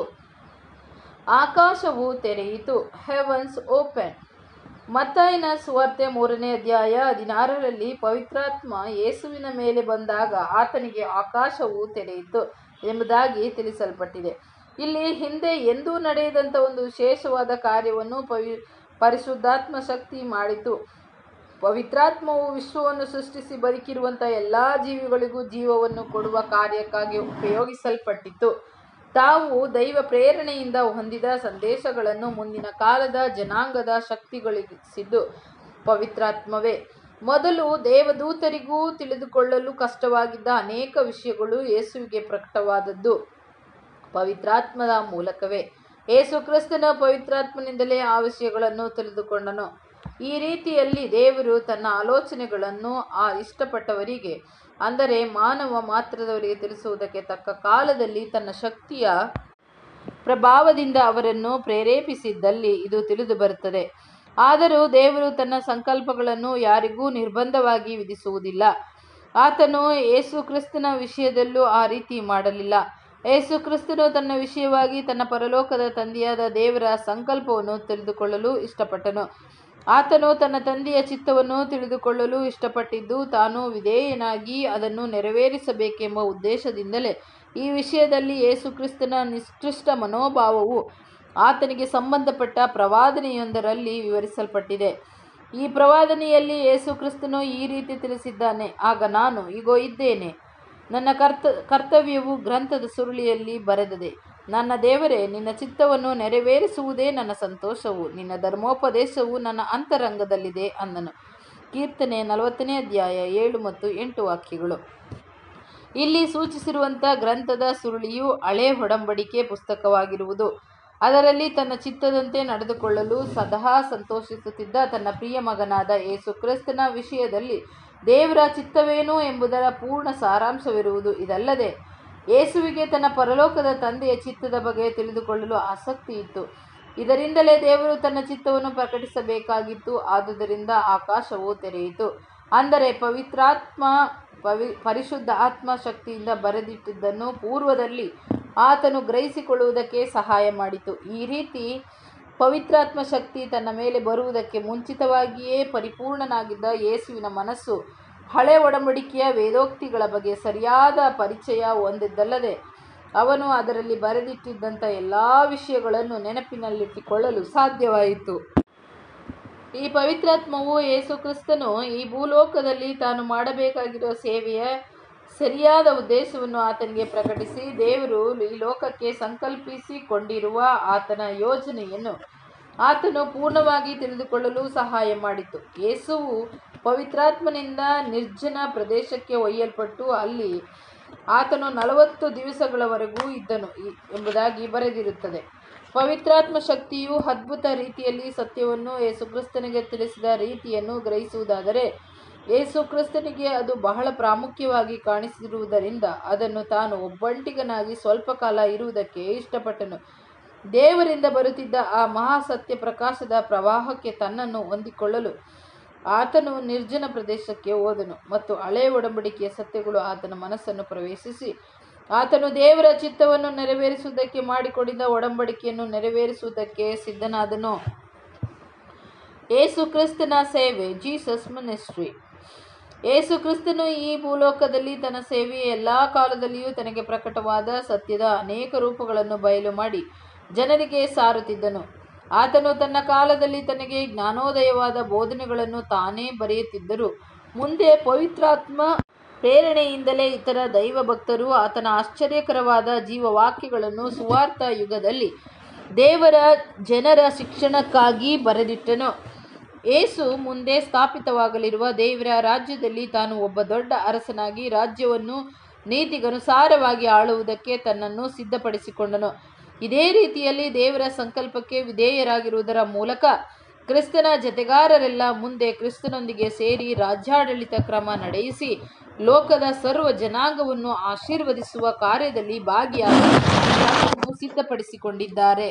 ಆಕಾಶವು ತೆರೆಯಿತು ಹೆವನ್ಸ್ ಓಪನ್ ಮತ್ತಾಯನ ಸುವಾರ್ತೆ ಮೂರನೇ ಅಧ್ಯಾಯ ಹದಿನಾರರಲ್ಲಿ ಪವಿತ್ರಾತ್ಮ ಯೇಸುವಿನ ಮೇಲೆ ಬಂದಾಗ ಆತನಿಗೆ ಆಕಾಶವು ತೆರೆಯಿತು ಎಂಬುದಾಗಿ ತಿಳಿಸಲ್ಪಟ್ಟಿದೆ ಇಲ್ಲಿ ಹಿಂದೆ ಎಂದೂ ನಡೆಯದಂಥ ಒಂದು ವಿಶೇಷವಾದ ಕಾರ್ಯವನ್ನು ಪವಿ ಪರಿಶುದ್ಧಾತ್ಮ ಶಕ್ತಿ ಮಾಡಿತು ಪವಿತ್ರಾತ್ಮವು ವಿಶ್ವವನ್ನು ಸೃಷ್ಟಿಸಿ ಬದುಕಿರುವಂಥ ಎಲ್ಲ ಜೀವಿಗಳಿಗೂ ಜೀವವನ್ನು ಕೊಡುವ ಕಾರ್ಯಕ್ಕಾಗಿ ಉಪಯೋಗಿಸಲ್ಪಟ್ಟಿತು ತಾವು ದೈವ ಪ್ರೇರಣೆಯಿಂದ ಹೊಂದಿದ ಸಂದೇಶಗಳನ್ನು ಮುಂದಿನ ಕಾಲದ ಜನಾಂಗದ ಶಕ್ತಿಗೊಳಿಸಿದ್ದು ಪವಿತ್ರಾತ್ಮವೇ ಮೊದಲು ದೇವದೂತರಿಗೂ ತಿಳಿದುಕೊಳ್ಳಲು ಕಷ್ಟವಾಗಿದ್ದ ಅನೇಕ ವಿಷಯಗಳು ಯೇಸುವಿಗೆ ಪ್ರಕಟವಾದದ್ದು ಪವಿತ್ರಾತ್ಮದ ಮೂಲಕವೇ ಯೇಸು ಕ್ರಿಸ್ತನ ಪವಿತ್ರಾತ್ಮನಿಂದಲೇ ಆ ವಿಷಯಗಳನ್ನು ತಿಳಿದುಕೊಂಡನು ಈ ರೀತಿಯಲ್ಲಿ ದೇವರು ತನ್ನ ಆಲೋಚನೆಗಳನ್ನು ಆ ಇಷ್ಟಪಟ್ಟವರಿಗೆ ಅಂದರೆ ಮಾನವ ಮಾತ್ರದವರಿಗೆ ತಿಳಿಸುವುದಕ್ಕೆ ತಕ್ಕ ಕಾಲದಲ್ಲಿ ತನ್ನ ಶಕ್ತಿಯ ಪ್ರಭಾವದಿಂದ ಅವರನ್ನು ಪ್ರೇರೇಪಿಸಿದ್ದಲ್ಲಿ ಇದು ತಿಳಿದು ಬರುತ್ತದೆ ಆದರೂ ದೇವರು ತನ್ನ ಸಂಕಲ್ಪಗಳನ್ನು ಯಾರಿಗೂ ನಿರ್ಬಂಧವಾಗಿ ವಿಧಿಸುವುದಿಲ್ಲ ಆತನು ಯೇಸು ಕ್ರಿಸ್ತನ ವಿಷಯದಲ್ಲೂ ಆ ರೀತಿ ಮಾಡಲಿಲ್ಲ ಯೇಸು ಕ್ರಿಸ್ತನು ತನ್ನ ವಿಷಯವಾಗಿ ತನ್ನ ಪರಲೋಕದ ತಂದೆಯಾದ ದೇವರ ಸಂಕಲ್ಪವನ್ನು ತಿಳಿದುಕೊಳ್ಳಲು ಇಷ್ಟಪಟ್ಟನು ಆತನು ತನ್ನ ತಂದೆಯ ಚಿತ್ತವನ್ನು ತಿಳಿದುಕೊಳ್ಳಲು ಇಷ್ಟಪಟ್ಟಿದ್ದು ತಾನು ವಿಧೇಯನಾಗಿ ಅದನ್ನು ನೆರವೇರಿಸಬೇಕೆಂಬ ಉದ್ದೇಶದಿಂದಲೇ ಈ ವಿಷಯದಲ್ಲಿ ಯೇಸು ಕ್ರಿಸ್ತನ ನಿಷ್ಕೃಷ್ಟ ಮನೋಭಾವವು ಆತನಿಗೆ ಸಂಬಂಧಪಟ್ಟ ಪ್ರವಾದನೆಯೊಂದರಲ್ಲಿ ವಿವರಿಸಲ್ಪಟ್ಟಿದೆ ಈ ಪ್ರವಾದನೆಯಲ್ಲಿ ಯೇಸು ಕ್ರಿಸ್ತನು ಈ ರೀತಿ ತಿಳಿಸಿದ್ದಾನೆ ಆಗ ನಾನು ಈಗೋ ಇದ್ದೇನೆ ನನ್ನ ಕರ್ತ ಕರ್ತವ್ಯವು ಗ್ರಂಥದ ಸುರುಳಿಯಲ್ಲಿ ಬರೆದಿದೆ ನನ್ನ ದೇವರೇ ನಿನ್ನ ಚಿತ್ತವನ್ನು ನೆರವೇರಿಸುವುದೇ ನನ್ನ ಸಂತೋಷವು ನಿನ್ನ ಧರ್ಮೋಪದೇಶವು ನನ್ನ ಅಂತರಂಗದಲ್ಲಿದೆ ಅಂದನು ಕೀರ್ತನೆ ನಲವತ್ತನೇ ಅಧ್ಯಾಯ ಏಳು ಮತ್ತು ಎಂಟು ವಾಕ್ಯಗಳು ಇಲ್ಲಿ ಸೂಚಿಸಿರುವಂಥ ಗ್ರಂಥದ ಸುರುಳಿಯು ಹಳೆ ಒಡಂಬಡಿಕೆ ಪುಸ್ತಕವಾಗಿರುವುದು ಅದರಲ್ಲಿ ತನ್ನ ಚಿತ್ತದಂತೆ ನಡೆದುಕೊಳ್ಳಲು ಸದಾ ಸಂತೋಷಿಸುತ್ತಿದ್ದ ತನ್ನ ಪ್ರಿಯ ಮಗನಾದ ಯೇಸು ಕ್ರಿಸ್ತನ ವಿಷಯದಲ್ಲಿ ದೇವರ ಚಿತ್ತವೇನು ಎಂಬುದರ ಪೂರ್ಣ ಸಾರಾಂಶವಿರುವುದು ಇದಲ್ಲದೆ ಯೇಸುವಿಗೆ ತನ್ನ ಪರಲೋಕದ ತಂದೆಯ ಚಿತ್ತದ ಬಗ್ಗೆ ತಿಳಿದುಕೊಳ್ಳಲು ಆಸಕ್ತಿ ಇತ್ತು ಇದರಿಂದಲೇ ದೇವರು ತನ್ನ ಚಿತ್ತವನ್ನು ಪ್ರಕಟಿಸಬೇಕಾಗಿತ್ತು ಆದುದರಿಂದ ಆಕಾಶವು ತೆರೆಯಿತು ಅಂದರೆ ಪವಿತ್ರಾತ್ಮ ಪವಿ ಪರಿಶುದ್ಧ ಆತ್ಮ ಶಕ್ತಿಯಿಂದ ಬರೆದಿಟ್ಟಿದ್ದನ್ನು ಪೂರ್ವದಲ್ಲಿ ಆತನು ಗ್ರಹಿಸಿಕೊಳ್ಳುವುದಕ್ಕೆ ಸಹಾಯ ಮಾಡಿತು ಈ ರೀತಿ ಪವಿತ್ರಾತ್ಮ ಶಕ್ತಿ ತನ್ನ ಮೇಲೆ ಬರುವುದಕ್ಕೆ ಮುಂಚಿತವಾಗಿಯೇ ಪರಿಪೂರ್ಣನಾಗಿದ್ದ ಯೇಸುವಿನ ಮನಸ್ಸು ಹಳೆ ಒಡಂಬಡಿಕೆಯ ವೇದೋಕ್ತಿಗಳ ಬಗ್ಗೆ ಸರಿಯಾದ ಪರಿಚಯ ಹೊಂದಿದ್ದಲ್ಲದೆ ಅವನು ಅದರಲ್ಲಿ ಬರೆದಿಟ್ಟಿದ್ದಂಥ ಎಲ್ಲ ವಿಷಯಗಳನ್ನು ನೆನಪಿನಲ್ಲಿಟ್ಟುಕೊಳ್ಳಲು ಸಾಧ್ಯವಾಯಿತು ಈ ಪವಿತ್ರಾತ್ಮವು ಯೇಸು ಕ್ರಿಸ್ತನು ಈ ಭೂಲೋಕದಲ್ಲಿ ತಾನು ಮಾಡಬೇಕಾಗಿರುವ ಸೇವೆಯ ಸರಿಯಾದ ಉದ್ದೇಶವನ್ನು ಆತನಿಗೆ ಪ್ರಕಟಿಸಿ ದೇವರು ಈ ಲೋಕಕ್ಕೆ ಸಂಕಲ್ಪಿಸಿಕೊಂಡಿರುವ ಆತನ ಯೋಜನೆಯನ್ನು ಆತನು ಪೂರ್ಣವಾಗಿ ತಿಳಿದುಕೊಳ್ಳಲು ಸಹಾಯ ಮಾಡಿತು ಯೇಸುವು ಪವಿತ್ರಾತ್ಮನಿಂದ ನಿರ್ಜನ ಪ್ರದೇಶಕ್ಕೆ ಒಯ್ಯಲ್ಪಟ್ಟು ಅಲ್ಲಿ ಆತನು ನಲವತ್ತು ದಿವಸಗಳವರೆಗೂ ಇದ್ದನು ಈ- ಎಂಬುದಾಗಿ ಬರೆದಿರುತ್ತದೆ ಪವಿತ್ರಾತ್ಮ ಶಕ್ತಿಯು ಅದ್ಭುತ ರೀತಿಯಲ್ಲಿ ಸತ್ಯವನ್ನು ಯೇಸುಕ್ರಿಸ್ತನಿಗೆ ತಿಳಿಸಿದ ರೀತಿಯನ್ನು ಗ್ರಹಿಸುವುದಾದರೆ ಯೇಸುಕ್ರಿಸ್ತನಿಗೆ ಅದು ಬಹಳ ಪ್ರಾಮುಖ್ಯವಾಗಿ ಕಾಣಿಸಿರುವುದರಿಂದ ಅದನ್ನು ತಾನು ಒಬ್ಬಂಟಿಗನಾಗಿ ಸ್ವಲ್ಪ ಕಾಲ ಇರುವುದಕ್ಕೆ ಇಷ್ಟಪಟ್ಟನು ದೇವರಿಂದ ಬರುತ್ತಿದ್ದ ಆ ಮಹಾಸತ್ಯ ಪ್ರಕಾಶದ ಪ್ರವಾಹಕ್ಕೆ ತನ್ನನ್ನು ಹೊಂದಿಕೊಳ್ಳಲು ಆತನು ನಿರ್ಜನ ಪ್ರದೇಶಕ್ಕೆ ಹೋದನು ಮತ್ತು ಹಳೆ ಒಡಂಬಡಿಕೆಯ ಸತ್ಯಗಳು ಆತನ ಮನಸ್ಸನ್ನು ಪ್ರವೇಶಿಸಿ ಆತನು ದೇವರ ಚಿತ್ತವನ್ನು ನೆರವೇರಿಸುವುದಕ್ಕೆ ಮಾಡಿಕೊಂಡಿದ್ದ ಒಡಂಬಡಿಕೆಯನ್ನು ನೆರವೇರಿಸುವುದಕ್ಕೆ ಸಿದ್ಧನಾದನು ಏಸು ಕ್ರಿಸ್ತನ ಸೇವೆ ಜೀಸಸ್ ಮಿನಿಸ್ಟ್ರಿ ಏಸು ಕ್ರಿಸ್ತನು ಈ ಭೂಲೋಕದಲ್ಲಿ ತನ್ನ ಸೇವೆಯ ಎಲ್ಲ ಕಾಲದಲ್ಲಿಯೂ ತನಗೆ ಪ್ರಕಟವಾದ ಸತ್ಯದ ಅನೇಕ ರೂಪಗಳನ್ನು ಬಯಲು ಮಾಡಿ ಜನರಿಗೆ ಸಾರುತ್ತಿದ್ದನು ಆತನು ತನ್ನ ಕಾಲದಲ್ಲಿ ತನಗೆ ಜ್ಞಾನೋದಯವಾದ ಬೋಧನೆಗಳನ್ನು ತಾನೇ ಬರೆಯುತ್ತಿದ್ದರು ಮುಂದೆ ಪವಿತ್ರಾತ್ಮ ಪ್ರೇರಣೆಯಿಂದಲೇ ಇತರ ದೈವ ಭಕ್ತರು ಆತನ ಆಶ್ಚರ್ಯಕರವಾದ ಜೀವವಾಕ್ಯಗಳನ್ನು ಸುವಾರ್ಥ ಯುಗದಲ್ಲಿ ದೇವರ ಜನರ ಶಿಕ್ಷಣಕ್ಕಾಗಿ ಬರೆದಿಟ್ಟನು ಏಸು ಮುಂದೆ ಸ್ಥಾಪಿತವಾಗಲಿರುವ ದೇವರ ರಾಜ್ಯದಲ್ಲಿ ತಾನು ಒಬ್ಬ ದೊಡ್ಡ ಅರಸನಾಗಿ ರಾಜ್ಯವನ್ನು ನೀತಿಗನುಸಾರವಾಗಿ ಆಳುವುದಕ್ಕೆ ತನ್ನನ್ನು ಸಿದ್ಧಪಡಿಸಿಕೊಂಡನು ಇದೇ ರೀತಿಯಲ್ಲಿ ದೇವರ ಸಂಕಲ್ಪಕ್ಕೆ ವಿಧೇಯರಾಗಿರುವುದರ ಮೂಲಕ ಕ್ರಿಸ್ತನ ಜತೆಗಾರರೆಲ್ಲ ಮುಂದೆ ಕ್ರಿಸ್ತನೊಂದಿಗೆ ಸೇರಿ ರಾಜ್ಯಾಡಳಿತ ಕ್ರಮ ನಡೆಯಿಸಿ ಲೋಕದ ಸರ್ವ ಜನಾಂಗವನ್ನು ಆಶೀರ್ವದಿಸುವ ಕಾರ್ಯದಲ್ಲಿ ಭಾಗಿಯಾಗಿ ತಮ್ಮನ್ನು ಸಿದ್ಧಪಡಿಸಿಕೊಂಡಿದ್ದಾರೆ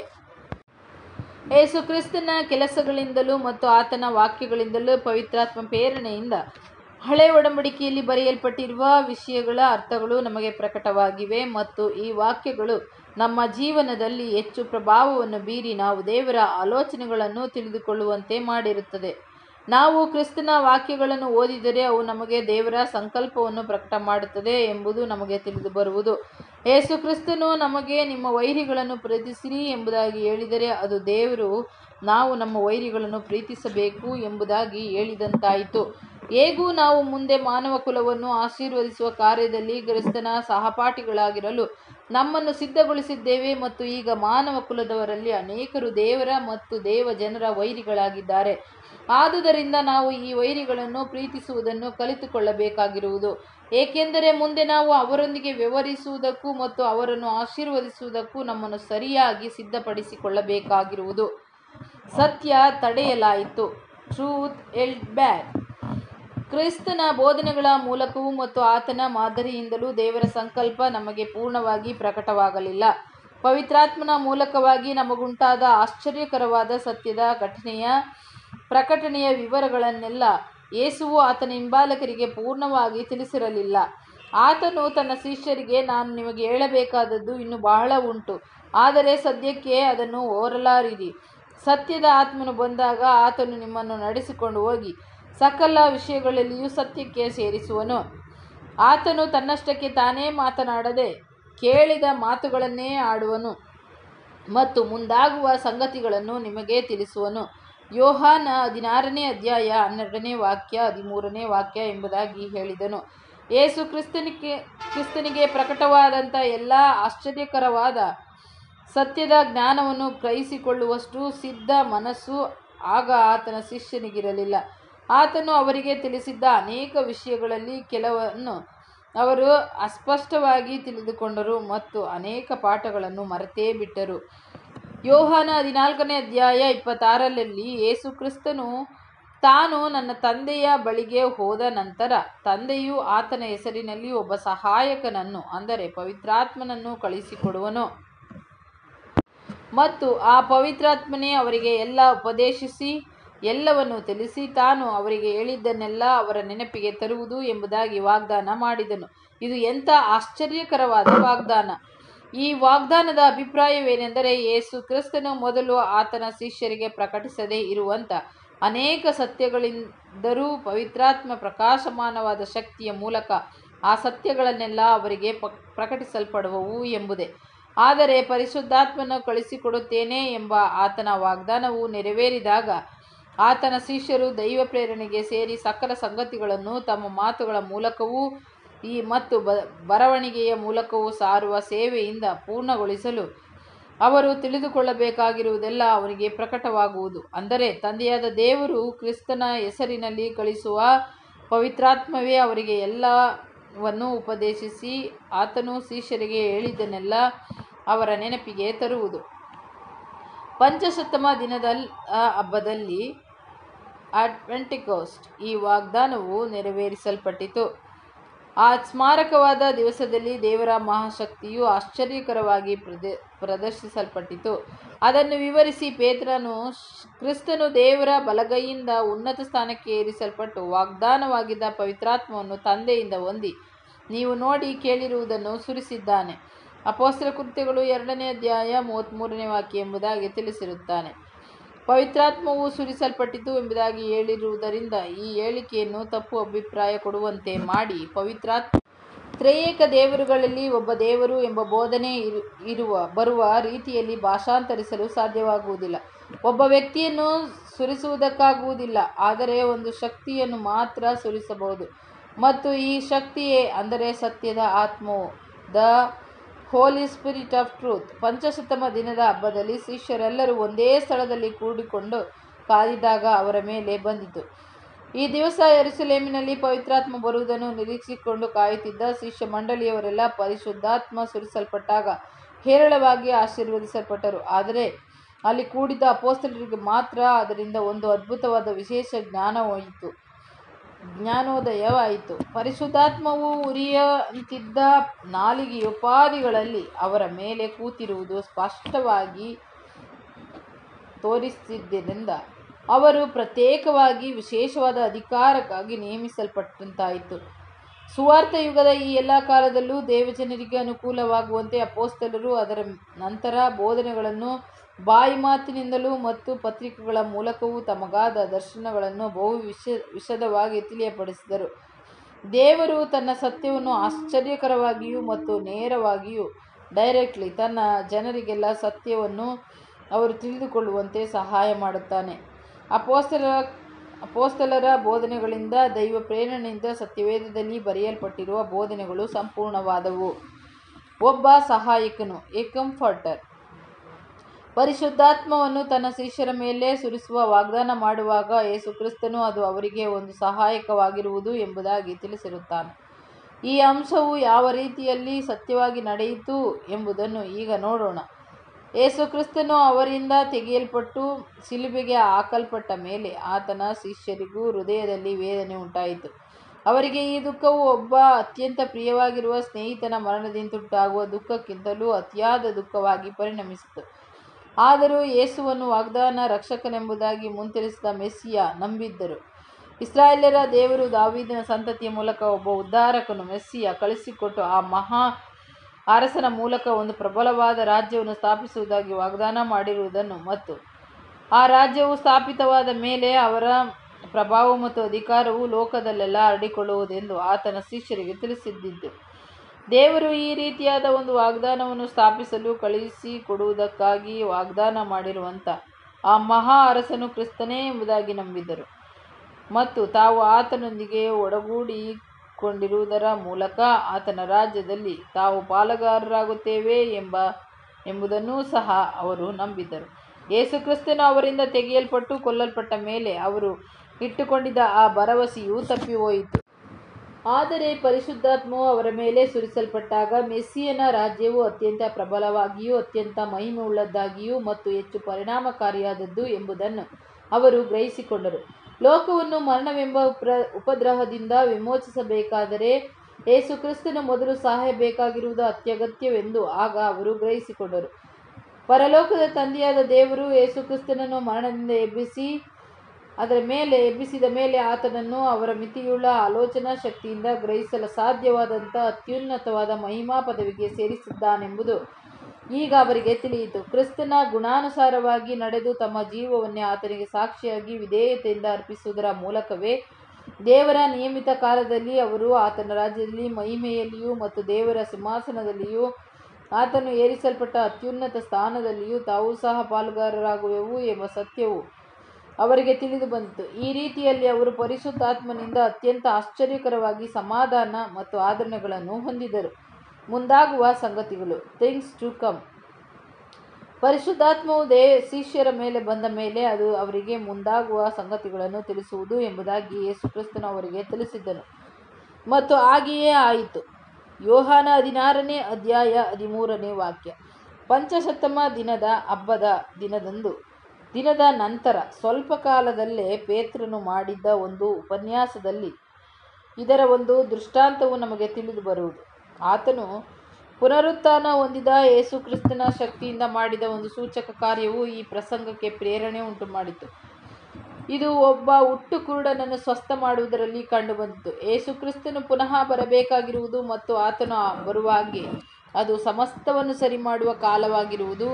ಯೇಸು ಕ್ರಿಸ್ತನ ಕೆಲಸಗಳಿಂದಲೂ ಮತ್ತು ಆತನ ವಾಕ್ಯಗಳಿಂದಲೂ ಪವಿತ್ರಾತ್ಮ ಪ್ರೇರಣೆಯಿಂದ ಹಳೆ ಒಡಂಬಡಿಕೆಯಲ್ಲಿ ಬರೆಯಲ್ಪಟ್ಟಿರುವ ವಿಷಯಗಳ ಅರ್ಥಗಳು ನಮಗೆ ಪ್ರಕಟವಾಗಿವೆ ಮತ್ತು ಈ ವಾಕ್ಯಗಳು ನಮ್ಮ ಜೀವನದಲ್ಲಿ ಹೆಚ್ಚು ಪ್ರಭಾವವನ್ನು ಬೀರಿ ನಾವು ದೇವರ ಆಲೋಚನೆಗಳನ್ನು ತಿಳಿದುಕೊಳ್ಳುವಂತೆ ಮಾಡಿರುತ್ತದೆ ನಾವು ಕ್ರಿಸ್ತನ ವಾಕ್ಯಗಳನ್ನು ಓದಿದರೆ ಅವು ನಮಗೆ ದೇವರ ಸಂಕಲ್ಪವನ್ನು ಪ್ರಕಟ ಮಾಡುತ್ತದೆ ಎಂಬುದು ನಮಗೆ ತಿಳಿದು ಬರುವುದು ಯೇಸು ಕ್ರಿಸ್ತನು ನಮಗೆ ನಿಮ್ಮ ವೈರಿಗಳನ್ನು ಪ್ರೀತಿಸಿರಿ ಎಂಬುದಾಗಿ ಹೇಳಿದರೆ ಅದು ದೇವರು ನಾವು ನಮ್ಮ ವೈರಿಗಳನ್ನು ಪ್ರೀತಿಸಬೇಕು ಎಂಬುದಾಗಿ ಹೇಳಿದಂತಾಯಿತು ಹೇಗೂ ನಾವು ಮುಂದೆ ಮಾನವ ಕುಲವನ್ನು ಆಶೀರ್ವದಿಸುವ ಕಾರ್ಯದಲ್ಲಿ ಕ್ರಿಸ್ತನ ಸಹಪಾಠಿಗಳಾಗಿರಲು ನಮ್ಮನ್ನು ಸಿದ್ಧಗೊಳಿಸಿದ್ದೇವೆ ಮತ್ತು ಈಗ ಮಾನವ ಕುಲದವರಲ್ಲಿ ಅನೇಕರು ದೇವರ ಮತ್ತು ದೇವ ಜನರ ವೈರಿಗಳಾಗಿದ್ದಾರೆ ಆದುದರಿಂದ ನಾವು ಈ ವೈರಿಗಳನ್ನು ಪ್ರೀತಿಸುವುದನ್ನು ಕಲಿತುಕೊಳ್ಳಬೇಕಾಗಿರುವುದು ಏಕೆಂದರೆ ಮುಂದೆ ನಾವು ಅವರೊಂದಿಗೆ ವ್ಯವಹರಿಸುವುದಕ್ಕೂ ಮತ್ತು ಅವರನ್ನು ಆಶೀರ್ವದಿಸುವುದಕ್ಕೂ ನಮ್ಮನ್ನು ಸರಿಯಾಗಿ ಸಿದ್ಧಪಡಿಸಿಕೊಳ್ಳಬೇಕಾಗಿರುವುದು ಸತ್ಯ ತಡೆಯಲಾಯಿತು ಟ್ರೂತ್ ಎಲ್ಡ್ ಬ್ಯಾಕ್ ಕ್ರಿಸ್ತನ ಬೋಧನೆಗಳ ಮೂಲಕವೂ ಮತ್ತು ಆತನ ಮಾದರಿಯಿಂದಲೂ ದೇವರ ಸಂಕಲ್ಪ ನಮಗೆ ಪೂರ್ಣವಾಗಿ ಪ್ರಕಟವಾಗಲಿಲ್ಲ ಪವಿತ್ರಾತ್ಮನ ಮೂಲಕವಾಗಿ ನಮಗುಂಟಾದ ಆಶ್ಚರ್ಯಕರವಾದ ಸತ್ಯದ ಘಟನೆಯ ಪ್ರಕಟಣೆಯ ವಿವರಗಳನ್ನೆಲ್ಲ ಯೇಸುವು ಆತನ ಹಿಂಬಾಲಕರಿಗೆ ಪೂರ್ಣವಾಗಿ ತಿಳಿಸಿರಲಿಲ್ಲ ಆತನು ತನ್ನ ಶಿಷ್ಯರಿಗೆ ನಾನು ನಿಮಗೆ ಹೇಳಬೇಕಾದದ್ದು ಇನ್ನು ಬಹಳ ಉಂಟು ಆದರೆ ಸದ್ಯಕ್ಕೆ ಅದನ್ನು ಓರಲಾರಿರಿ ಸತ್ಯದ ಆತ್ಮನು ಬಂದಾಗ ಆತನು ನಿಮ್ಮನ್ನು ನಡೆಸಿಕೊಂಡು ಹೋಗಿ ಸಕಲ ವಿಷಯಗಳಲ್ಲಿಯೂ ಸತ್ಯಕ್ಕೆ ಸೇರಿಸುವನು ಆತನು ತನ್ನಷ್ಟಕ್ಕೆ ತಾನೇ ಮಾತನಾಡದೆ ಕೇಳಿದ ಮಾತುಗಳನ್ನೇ ಆಡುವನು ಮತ್ತು ಮುಂದಾಗುವ ಸಂಗತಿಗಳನ್ನು ನಿಮಗೆ ತಿಳಿಸುವನು ಯೋಹಾನ ಹದಿನಾರನೇ ಅಧ್ಯಾಯ ಹನ್ನೆರಡನೇ ವಾಕ್ಯ ಹದಿಮೂರನೇ ವಾಕ್ಯ ಎಂಬುದಾಗಿ ಹೇಳಿದನು ಯೇಸು ಕ್ರಿಸ್ತನಿಗೆ ಕ್ರಿಸ್ತನಿಗೆ ಪ್ರಕಟವಾದಂಥ ಎಲ್ಲ ಆಶ್ಚರ್ಯಕರವಾದ ಸತ್ಯದ ಜ್ಞಾನವನ್ನು ಗ್ರಹಿಸಿಕೊಳ್ಳುವಷ್ಟು ಸಿದ್ಧ ಮನಸ್ಸು ಆಗ ಆತನ ಶಿಷ್ಯನಿಗಿರಲಿಲ್ಲ ಆತನು ಅವರಿಗೆ ತಿಳಿಸಿದ್ದ ಅನೇಕ ವಿಷಯಗಳಲ್ಲಿ ಕೆಲವನ್ನು ಅವರು ಅಸ್ಪಷ್ಟವಾಗಿ ತಿಳಿದುಕೊಂಡರು ಮತ್ತು ಅನೇಕ ಪಾಠಗಳನ್ನು ಮರೆತೇ ಬಿಟ್ಟರು ಯೋಹಾನ ಹದಿನಾಲ್ಕನೇ ಅಧ್ಯಾಯ ಇಪ್ಪತ್ತಾರರಲ್ಲಿ ಯೇಸು ಕ್ರಿಸ್ತನು ತಾನು ನನ್ನ ತಂದೆಯ ಬಳಿಗೆ ಹೋದ ನಂತರ ತಂದೆಯು ಆತನ ಹೆಸರಿನಲ್ಲಿ ಒಬ್ಬ ಸಹಾಯಕನನ್ನು ಅಂದರೆ ಪವಿತ್ರಾತ್ಮನನ್ನು ಕಳಿಸಿಕೊಡುವನು ಮತ್ತು ಆ ಪವಿತ್ರಾತ್ಮನೇ ಅವರಿಗೆ ಎಲ್ಲ ಉಪದೇಶಿಸಿ ಎಲ್ಲವನ್ನು ತಿಳಿಸಿ ತಾನು ಅವರಿಗೆ ಹೇಳಿದ್ದನ್ನೆಲ್ಲ ಅವರ ನೆನಪಿಗೆ ತರುವುದು ಎಂಬುದಾಗಿ ವಾಗ್ದಾನ ಮಾಡಿದನು ಇದು ಎಂಥ ಆಶ್ಚರ್ಯಕರವಾದ ವಾಗ್ದಾನ ಈ ವಾಗ್ದಾನದ ಅಭಿಪ್ರಾಯವೇನೆಂದರೆ ಯೇಸು ಕ್ರಿಸ್ತನು ಮೊದಲು ಆತನ ಶಿಷ್ಯರಿಗೆ ಪ್ರಕಟಿಸದೇ ಇರುವಂಥ ಅನೇಕ ಸತ್ಯಗಳಿಂದರೂ ಪವಿತ್ರಾತ್ಮ ಪ್ರಕಾಶಮಾನವಾದ ಶಕ್ತಿಯ ಮೂಲಕ ಆ ಸತ್ಯಗಳನ್ನೆಲ್ಲ ಅವರಿಗೆ ಪ ಪ್ರಕಟಿಸಲ್ಪಡುವವು ಎಂಬುದೇ ಆದರೆ ಪರಿಶುದ್ಧಾತ್ಮನ ಕಳಿಸಿಕೊಡುತ್ತೇನೆ ಎಂಬ ಆತನ ವಾಗ್ದಾನವು ನೆರವೇರಿದಾಗ ಆತನ ಶಿಷ್ಯರು ದೈವ ಪ್ರೇರಣೆಗೆ ಸೇರಿ ಸಕಲ ಸಂಗತಿಗಳನ್ನು ತಮ್ಮ ಮಾತುಗಳ ಮೂಲಕವೂ ಈ ಮತ್ತು ಬ ಬರವಣಿಗೆಯ ಮೂಲಕವೂ ಸಾರುವ ಸೇವೆಯಿಂದ ಪೂರ್ಣಗೊಳಿಸಲು ಅವರು ತಿಳಿದುಕೊಳ್ಳಬೇಕಾಗಿರುವುದೆಲ್ಲ ಅವರಿಗೆ ಪ್ರಕಟವಾಗುವುದು ಅಂದರೆ ತಂದೆಯಾದ ದೇವರು ಕ್ರಿಸ್ತನ ಹೆಸರಿನಲ್ಲಿ ಕಳಿಸುವ ಪವಿತ್ರಾತ್ಮವೇ ಅವರಿಗೆ ಎಲ್ಲವನ್ನು ಉಪದೇಶಿಸಿ ಆತನು ಶಿಷ್ಯರಿಗೆ ಹೇಳಿದ್ದನ್ನೆಲ್ಲ ಅವರ ನೆನಪಿಗೆ ತರುವುದು ಪಂಚಶತಮ ದಿನದ ಹಬ್ಬದಲ್ಲಿ ಅಡ್ವೆಂಟಿಕೋಸ್ಟ್ ಈ ವಾಗ್ದಾನವು ನೆರವೇರಿಸಲ್ಪಟ್ಟಿತು ಆ ಸ್ಮಾರಕವಾದ ದಿವಸದಲ್ಲಿ ದೇವರ ಮಹಾಶಕ್ತಿಯು ಆಶ್ಚರ್ಯಕರವಾಗಿ ಪ್ರದೆ ಪ್ರದರ್ಶಿಸಲ್ಪಟ್ಟಿತು ಅದನ್ನು ವಿವರಿಸಿ ಪೇತ್ರನು ಕ್ರಿಸ್ತನು ದೇವರ ಬಲಗೈಯಿಂದ ಉನ್ನತ ಸ್ಥಾನಕ್ಕೆ ಏರಿಸಲ್ಪಟ್ಟು ವಾಗ್ದಾನವಾಗಿದ್ದ ಪವಿತ್ರಾತ್ಮವನ್ನು ತಂದೆಯಿಂದ ಹೊಂದಿ ನೀವು ನೋಡಿ ಕೇಳಿರುವುದನ್ನು ಸುರಿಸಿದ್ದಾನೆ ಅಪೋಸ್ತರ ಕೃತ್ಯಗಳು ಎರಡನೇ ಅಧ್ಯಾಯ ಮೂವತ್ತ್ಮೂರನೇ ವಾಕ್ಯ ಎಂಬುದಾಗಿ ತಿಳಿಸಿರುತ್ತಾನೆ ಪವಿತ್ರಾತ್ಮವು ಸುರಿಸಲ್ಪಟ್ಟಿತು ಎಂಬುದಾಗಿ ಹೇಳಿರುವುದರಿಂದ ಈ ಹೇಳಿಕೆಯನ್ನು ತಪ್ಪು ಅಭಿಪ್ರಾಯ ಕೊಡುವಂತೆ ಮಾಡಿ ಪವಿತ್ರಾತ್ಮ ತ್ರೇಯೇಕ ದೇವರುಗಳಲ್ಲಿ ಒಬ್ಬ ದೇವರು ಎಂಬ ಬೋಧನೆ ಇರು ಇರುವ ಬರುವ ರೀತಿಯಲ್ಲಿ ಭಾಷಾಂತರಿಸಲು ಸಾಧ್ಯವಾಗುವುದಿಲ್ಲ ಒಬ್ಬ ವ್ಯಕ್ತಿಯನ್ನು ಸುರಿಸುವುದಕ್ಕಾಗುವುದಿಲ್ಲ ಆದರೆ ಒಂದು ಶಕ್ತಿಯನ್ನು ಮಾತ್ರ ಸುರಿಸಬಹುದು ಮತ್ತು ಈ ಶಕ್ತಿಯೇ ಅಂದರೆ ಸತ್ಯದ ಆತ್ಮವು the holy spirit of truth ಪಂಚಶತಮ ದಿನದ ಹಬ್ಬದಲ್ಲಿ ಶಿಷ್ಯರೆಲ್ಲರೂ ಒಂದೇ ಸ್ಥಳದಲ್ಲಿ ಕೂಡಿಕೊಂಡು ಕಾದಿದಾಗ ಅವರ ಮೇಲೆ ಬಂದಿತು ಈ ದಿವಸ ಯೆರೂಸಲೇಮಿನಲ್ಲಿ ಪವಿತ್ರಾತ್ಮ ಬರುವುದನ್ನು ನಿರೀಕ್ಷಿಸಿಕೊಂಡು ಕಾಯುತ್ತಿದ್ದ ಶಿಷ್ಯ ಮಂಡಳಿಯವರೆಲ್ಲ ಪರಿಶುದ್ಧಾತ್ಮ ಸುರಿಸಲ್ಪಟ್ಟಾಗ ಹೇರಳವಾಗಿ ಆಶೀರ್ವದಿಸಲ್ಪಟ್ಟರು ಆದರೆ ಅಲ್ಲಿ ಕೂಡಿದ ಅಪೋಸ್ತಲರಿಗೆ ಮಾತ್ರ ಅದರಿಂದ ಒಂದು ಅದ್ಭುತವಾದ ವಿಶೇಷ ಜ್ಞಾನವಾಯಿತು ಜ್ಞಾನೋದಯವಾಯಿತು ಪರಿಶುದ್ಧಾತ್ಮವು ಉರಿಯಂತಿದ್ದ ನಾಲಿಗೆಯುಪಾದಿಗಳಲ್ಲಿ ಅವರ ಮೇಲೆ ಕೂತಿರುವುದು ಸ್ಪಷ್ಟವಾಗಿ ತೋರಿಸಿದ್ದರಿಂದ ಅವರು ಪ್ರತ್ಯೇಕವಾಗಿ ವಿಶೇಷವಾದ ಅಧಿಕಾರಕ್ಕಾಗಿ ನೇಮಿಸಲ್ಪಟ್ಟಂತಾಯಿತು ಸುವಾರ್ಥ ಯುಗದ ಈ ಎಲ್ಲ ಕಾಲದಲ್ಲೂ ದೇವಜನರಿಗೆ ಅನುಕೂಲವಾಗುವಂತೆ ಅಪೋಸ್ತಲರು ಅದರ ನಂತರ ಬೋಧನೆಗಳನ್ನು ಬಾಯಿ ಮಾತಿನಿಂದಲೂ ಮತ್ತು ಪತ್ರಿಕೆಗಳ ಮೂಲಕವೂ ತಮಗಾದ ದರ್ಶನಗಳನ್ನು ಬಹು ವಿಶ ವಿಶದವಾಗಿ ತಿಳಿಯಪಡಿಸಿದರು ದೇವರು ತನ್ನ ಸತ್ಯವನ್ನು ಆಶ್ಚರ್ಯಕರವಾಗಿಯೂ ಮತ್ತು ನೇರವಾಗಿಯೂ ಡೈರೆಕ್ಟ್ಲಿ ತನ್ನ ಜನರಿಗೆಲ್ಲ ಸತ್ಯವನ್ನು ಅವರು ತಿಳಿದುಕೊಳ್ಳುವಂತೆ ಸಹಾಯ ಮಾಡುತ್ತಾನೆ ಅಪೋಸ್ತಲ ಅಪೋಸ್ತಲರ ಬೋಧನೆಗಳಿಂದ ದೈವ ಪ್ರೇರಣೆಯಿಂದ ಸತ್ಯವೇದದಲ್ಲಿ ಬರೆಯಲ್ಪಟ್ಟಿರುವ ಬೋಧನೆಗಳು ಸಂಪೂರ್ಣವಾದವು ಒಬ್ಬ ಸಹಾಯಕನು ಎ ಕಂಫರ್ಟರ್ ಪರಿಶುದ್ಧಾತ್ಮವನ್ನು ತನ್ನ ಶಿಷ್ಯರ ಮೇಲೆ ಸುರಿಸುವ ವಾಗ್ದಾನ ಮಾಡುವಾಗ ಯೇಸು ಕ್ರಿಸ್ತನು ಅದು ಅವರಿಗೆ ಒಂದು ಸಹಾಯಕವಾಗಿರುವುದು ಎಂಬುದಾಗಿ ತಿಳಿಸಿರುತ್ತಾನೆ ಈ ಅಂಶವು ಯಾವ ರೀತಿಯಲ್ಲಿ ಸತ್ಯವಾಗಿ ನಡೆಯಿತು ಎಂಬುದನ್ನು ಈಗ ನೋಡೋಣ ಯೇಸು ಕ್ರಿಸ್ತನು ಅವರಿಂದ ತೆಗೆಯಲ್ಪಟ್ಟು ಶಿಲುಬೆಗೆ ಹಾಕಲ್ಪಟ್ಟ ಮೇಲೆ ಆತನ ಶಿಷ್ಯರಿಗೂ ಹೃದಯದಲ್ಲಿ ವೇದನೆ ಉಂಟಾಯಿತು ಅವರಿಗೆ ಈ ದುಃಖವು ಒಬ್ಬ ಅತ್ಯಂತ ಪ್ರಿಯವಾಗಿರುವ ಸ್ನೇಹಿತನ ಮರಣದಿಂದುಂಟಾಗುವ ದುಃಖಕ್ಕಿಂತಲೂ ಅತಿಯಾದ ದುಃಖವಾಗಿ ಪರಿಣಮಿಸಿತು ಆದರೂ ಯೇಸುವನ್ನು ವಾಗ್ದಾನ ರಕ್ಷಕನೆಂಬುದಾಗಿ ಮುಂತಿರಿಸಿದ ಮೆಸ್ಸಿಯ ನಂಬಿದ್ದರು ಇಸ್ರಾಯೇಲರ ದೇವರು ದಾವೀದನ ಸಂತತಿಯ ಮೂಲಕ ಒಬ್ಬ ಉದ್ಧಾರಕನು ಮೆಸ್ಸಿಯ ಕಳಿಸಿಕೊಟ್ಟು ಆ ಮಹಾ ಅರಸನ ಮೂಲಕ ಒಂದು ಪ್ರಬಲವಾದ ರಾಜ್ಯವನ್ನು ಸ್ಥಾಪಿಸುವುದಾಗಿ ವಾಗ್ದಾನ ಮಾಡಿರುವುದನ್ನು ಮತ್ತು ಆ ರಾಜ್ಯವು ಸ್ಥಾಪಿತವಾದ ಮೇಲೆ ಅವರ ಪ್ರಭಾವ ಮತ್ತು ಅಧಿಕಾರವು ಲೋಕದಲ್ಲೆಲ್ಲ ಹರಡಿಕೊಳ್ಳುವುದೆಂದು ಆತನ ಶಿಷ್ಯರಿಗೆ ತಿಳಿಸಿದ್ದಿದ್ದು ದೇವರು ಈ ರೀತಿಯಾದ ಒಂದು ವಾಗ್ದಾನವನ್ನು ಸ್ಥಾಪಿಸಲು ಕಳುಹಿಸಿಕೊಡುವುದಕ್ಕಾಗಿ ವಾಗ್ದಾನ ಮಾಡಿರುವಂಥ ಆ ಮಹಾ ಅರಸನು ಕ್ರಿಸ್ತನೇ ಎಂಬುದಾಗಿ ನಂಬಿದರು ಮತ್ತು ತಾವು ಆತನೊಂದಿಗೆ ಒಡಗೂಡಿಕೊಂಡಿರುವುದರ ಮೂಲಕ ಆತನ ರಾಜ್ಯದಲ್ಲಿ ತಾವು ಪಾಲುಗಾರರಾಗುತ್ತೇವೆ ಎಂಬ ಎಂಬುದನ್ನೂ ಸಹ ಅವರು ನಂಬಿದರು ಯೇಸು ಕ್ರಿಸ್ತನು ಅವರಿಂದ ತೆಗೆಯಲ್ಪಟ್ಟು ಕೊಲ್ಲಲ್ಪಟ್ಟ ಮೇಲೆ ಅವರು ಇಟ್ಟುಕೊಂಡಿದ್ದ ಆ ಭರವಸೆಯು ತಪ್ಪಿಹೋಯಿತು ಆದರೆ ಪರಿಶುದ್ಧಾತ್ಮವು ಅವರ ಮೇಲೆ ಸುರಿಸಲ್ಪಟ್ಟಾಗ ಮೆಸ್ಸಿಯನ ರಾಜ್ಯವು ಅತ್ಯಂತ ಪ್ರಬಲವಾಗಿಯೂ ಅತ್ಯಂತ ಮಹಿಮೆಯುಳ್ಳದ್ದಾಗಿಯೂ ಮತ್ತು ಹೆಚ್ಚು ಪರಿಣಾಮಕಾರಿಯಾದದ್ದು ಎಂಬುದನ್ನು ಅವರು ಗ್ರಹಿಸಿಕೊಂಡರು ಲೋಕವನ್ನು ಮರಣವೆಂಬ ಉಪ್ರ ಉಪದ್ರವದಿಂದ ವಿಮೋಚಿಸಬೇಕಾದರೆ ಯೇಸು ಕ್ರಿಸ್ತನು ಮೊದಲು ಸಾಯಬೇಕಾಗಿರುವುದು ಅತ್ಯಗತ್ಯವೆಂದು ಆಗ ಅವರು ಗ್ರಹಿಸಿಕೊಂಡರು ಪರಲೋಕದ ತಂದೆಯಾದ ದೇವರು ಯೇಸು ಕ್ರಿಸ್ತನನ್ನು ಮರಣದಿಂದ ಎಬ್ಬಿಸಿ ಅದರ ಮೇಲೆ ಎಬ್ಬಿಸಿದ ಮೇಲೆ ಆತನನ್ನು ಅವರ ಮಿತಿಯುಳ್ಳ ಆಲೋಚನಾ ಶಕ್ತಿಯಿಂದ ಗ್ರಹಿಸಲು ಸಾಧ್ಯವಾದಂಥ ಅತ್ಯುನ್ನತವಾದ ಮಹಿಮಾ ಪದವಿಗೆ ಸೇರಿಸಿದ್ದಾನೆಂಬುದು ಈಗ ಅವರಿಗೆ ತಿಳಿಯಿತು ಕ್ರಿಸ್ತನ ಗುಣಾನುಸಾರವಾಗಿ ನಡೆದು ತಮ್ಮ ಜೀವವನ್ನೇ ಆತನಿಗೆ ಸಾಕ್ಷಿಯಾಗಿ ವಿಧೇಯತೆಯಿಂದ ಅರ್ಪಿಸುವುದರ ಮೂಲಕವೇ ದೇವರ ನಿಯಮಿತ ಕಾಲದಲ್ಲಿ ಅವರು ಆತನ ರಾಜ್ಯದಲ್ಲಿ ಮಹಿಮೆಯಲ್ಲಿಯೂ ಮತ್ತು ದೇವರ ಸಿಂಹಾಸನದಲ್ಲಿಯೂ ಆತನು ಏರಿಸಲ್ಪಟ್ಟ ಅತ್ಯುನ್ನತ ಸ್ಥಾನದಲ್ಲಿಯೂ ತಾವು ಸಹ ಪಾಲುಗಾರರಾಗುವೆವು ಎಂಬ ಸತ್ಯವು ಅವರಿಗೆ ತಿಳಿದು ಬಂತು ಈ ರೀತಿಯಲ್ಲಿ ಅವರು ಪರಿಶುದ್ಧಾತ್ಮನಿಂದ ಅತ್ಯಂತ ಆಶ್ಚರ್ಯಕರವಾಗಿ ಸಮಾಧಾನ ಮತ್ತು ಆದರಣೆಗಳನ್ನು ಹೊಂದಿದರು ಮುಂದಾಗುವ ಸಂಗತಿಗಳು ಥಿಂಗ್ಸ್ ಟು ಕಮ್ ಪರಿಶುದ್ಧಾತ್ಮವು ದೇ ಶಿಷ್ಯರ ಮೇಲೆ ಬಂದ ಮೇಲೆ ಅದು ಅವರಿಗೆ ಮುಂದಾಗುವ ಸಂಗತಿಗಳನ್ನು ತಿಳಿಸುವುದು ಎಂಬುದಾಗಿ ಯೇಸು ಕ್ರಿಸ್ತನು ಅವರಿಗೆ ತಿಳಿಸಿದ್ದನು ಮತ್ತು ಹಾಗೆಯೇ ಆಯಿತು ಯೋಹಾನ ಹದಿನಾರನೇ ಅಧ್ಯಾಯ ಹದಿಮೂರನೇ ವಾಕ್ಯ ಪಂಚಶತಮ ದಿನದ ಹಬ್ಬದ ದಿನದಂದು ದಿನದ ನಂತರ ಸ್ವಲ್ಪ ಕಾಲದಲ್ಲೇ ಪೇತ್ರನು ಮಾಡಿದ್ದ ಒಂದು ಉಪನ್ಯಾಸದಲ್ಲಿ ಇದರ ಒಂದು ದೃಷ್ಟಾಂತವು ನಮಗೆ ತಿಳಿದು ಬರುವುದು ಆತನು ಪುನರುತ್ಥಾನ ಹೊಂದಿದ ಯೇಸು ಕ್ರಿಸ್ತನ ಶಕ್ತಿಯಿಂದ ಮಾಡಿದ ಒಂದು ಸೂಚಕ ಕಾರ್ಯವು ಈ ಪ್ರಸಂಗಕ್ಕೆ ಪ್ರೇರಣೆ ಉಂಟು ಮಾಡಿತು ಇದು ಒಬ್ಬ ಹುಟ್ಟು ಕುರುಡನನ್ನು ಸ್ವಸ್ಥ ಮಾಡುವುದರಲ್ಲಿ ಕಂಡುಬಂದಿತು ಯೇಸು ಕ್ರಿಸ್ತನು ಪುನಃ ಬರಬೇಕಾಗಿರುವುದು ಮತ್ತು ಆತನು ಬರುವಾಗೆ ಅದು ಸಮಸ್ತವನ್ನು ಸರಿ ಮಾಡುವ ಕಾಲವಾಗಿರುವುದು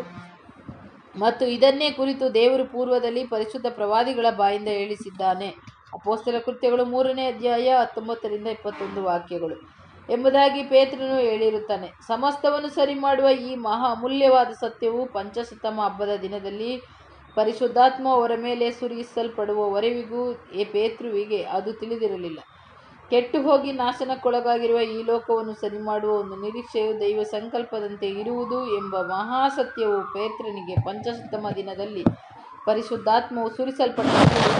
ಮತ್ತು ಇದನ್ನೇ ಕುರಿತು ದೇವರು ಪೂರ್ವದಲ್ಲಿ ಪರಿಶುದ್ಧ ಪ್ರವಾದಿಗಳ ಬಾಯಿಂದ ಹೇಳಿಸಿದ್ದಾನೆ ಅಪೋಸ್ತಲ ಕೃತ್ಯಗಳು ಮೂರನೇ ಅಧ್ಯಾಯ ಹತ್ತೊಂಬತ್ತರಿಂದ ಇಪ್ಪತ್ತೊಂದು ವಾಕ್ಯಗಳು ಎಂಬುದಾಗಿ ಪೇತ್ರನು ಹೇಳಿರುತ್ತಾನೆ ಸಮಸ್ತವನ್ನು ಸರಿ ಮಾಡುವ ಈ ಮಹಾ ಅಮೂಲ್ಯವಾದ ಸತ್ಯವು ಪಂಚಶತಮ ಹಬ್ಬದ ದಿನದಲ್ಲಿ ಪರಿಶುದ್ಧಾತ್ಮ ಅವರ ಮೇಲೆ ಸುರಿಸಲ್ಪಡುವವರೆವಿಗೂ ಎ ಪೇತೃವಿಗೆ ಅದು ತಿಳಿದಿರಲಿಲ್ಲ ಕೆಟ್ಟು ಹೋಗಿ ನಾಶನಕ್ಕೊಳಗಾಗಿರುವ ಈ ಲೋಕವನ್ನು ಸರಿ ಮಾಡುವ ಒಂದು ನಿರೀಕ್ಷೆಯು ದೈವ ಸಂಕಲ್ಪದಂತೆ ಇರುವುದು ಎಂಬ ಮಹಾಸತ್ಯವು ಪೇತ್ರನಿಗೆ ಪಂಚಶತಮ ದಿನದಲ್ಲಿ ಪರಿಶುದ್ಧಾತ್ಮವು ಸುರಿಸಲ್ಪಟ್ಟ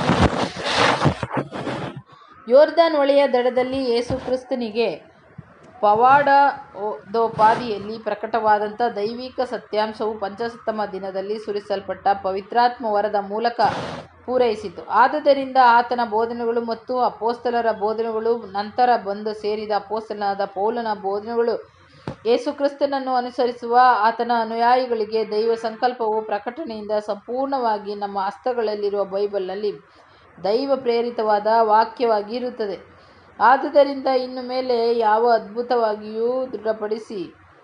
ಯೋರ್ದಾನ್ ಹೊಳೆಯ ದಡದಲ್ಲಿ ಯೇಸು ಕ್ರಿಸ್ತನಿಗೆ ಪವಾಡೋಪಾದಿಯಲ್ಲಿ ಪ್ರಕಟವಾದಂಥ ದೈವಿಕ ಸತ್ಯಾಂಶವು ಪಂಚಸತ್ತಮ ದಿನದಲ್ಲಿ ಸುರಿಸಲ್ಪಟ್ಟ ಪವಿತ್ರಾತ್ಮ ವರದ ಮೂಲಕ ಪೂರೈಸಿತು ಆದುದರಿಂದ ಆತನ ಬೋಧನೆಗಳು ಮತ್ತು ಅಪೋಸ್ತಲರ ಬೋಧನೆಗಳು ನಂತರ ಬಂದು ಸೇರಿದ ಅಪೋಸ್ತಲನಾದ ಪೌಲನ ಬೋಧನೆಗಳು ಯೇಸು ಕ್ರಿಸ್ತನನ್ನು ಅನುಸರಿಸುವ ಆತನ ಅನುಯಾಯಿಗಳಿಗೆ ದೈವ ಸಂಕಲ್ಪವು ಪ್ರಕಟಣೆಯಿಂದ ಸಂಪೂರ್ಣವಾಗಿ ನಮ್ಮ ಹಸ್ತಗಳಲ್ಲಿರುವ ಬೈಬಲ್ನಲ್ಲಿ ದೈವ ಪ್ರೇರಿತವಾದ ವಾಕ್ಯವಾಗಿ ಇರುತ್ತದೆ ಆದುದರಿಂದ ಇನ್ನು ಮೇಲೆ ಯಾವ ಅದ್ಭುತವಾಗಿಯೂ ದೃಢಪಡಿಸಿ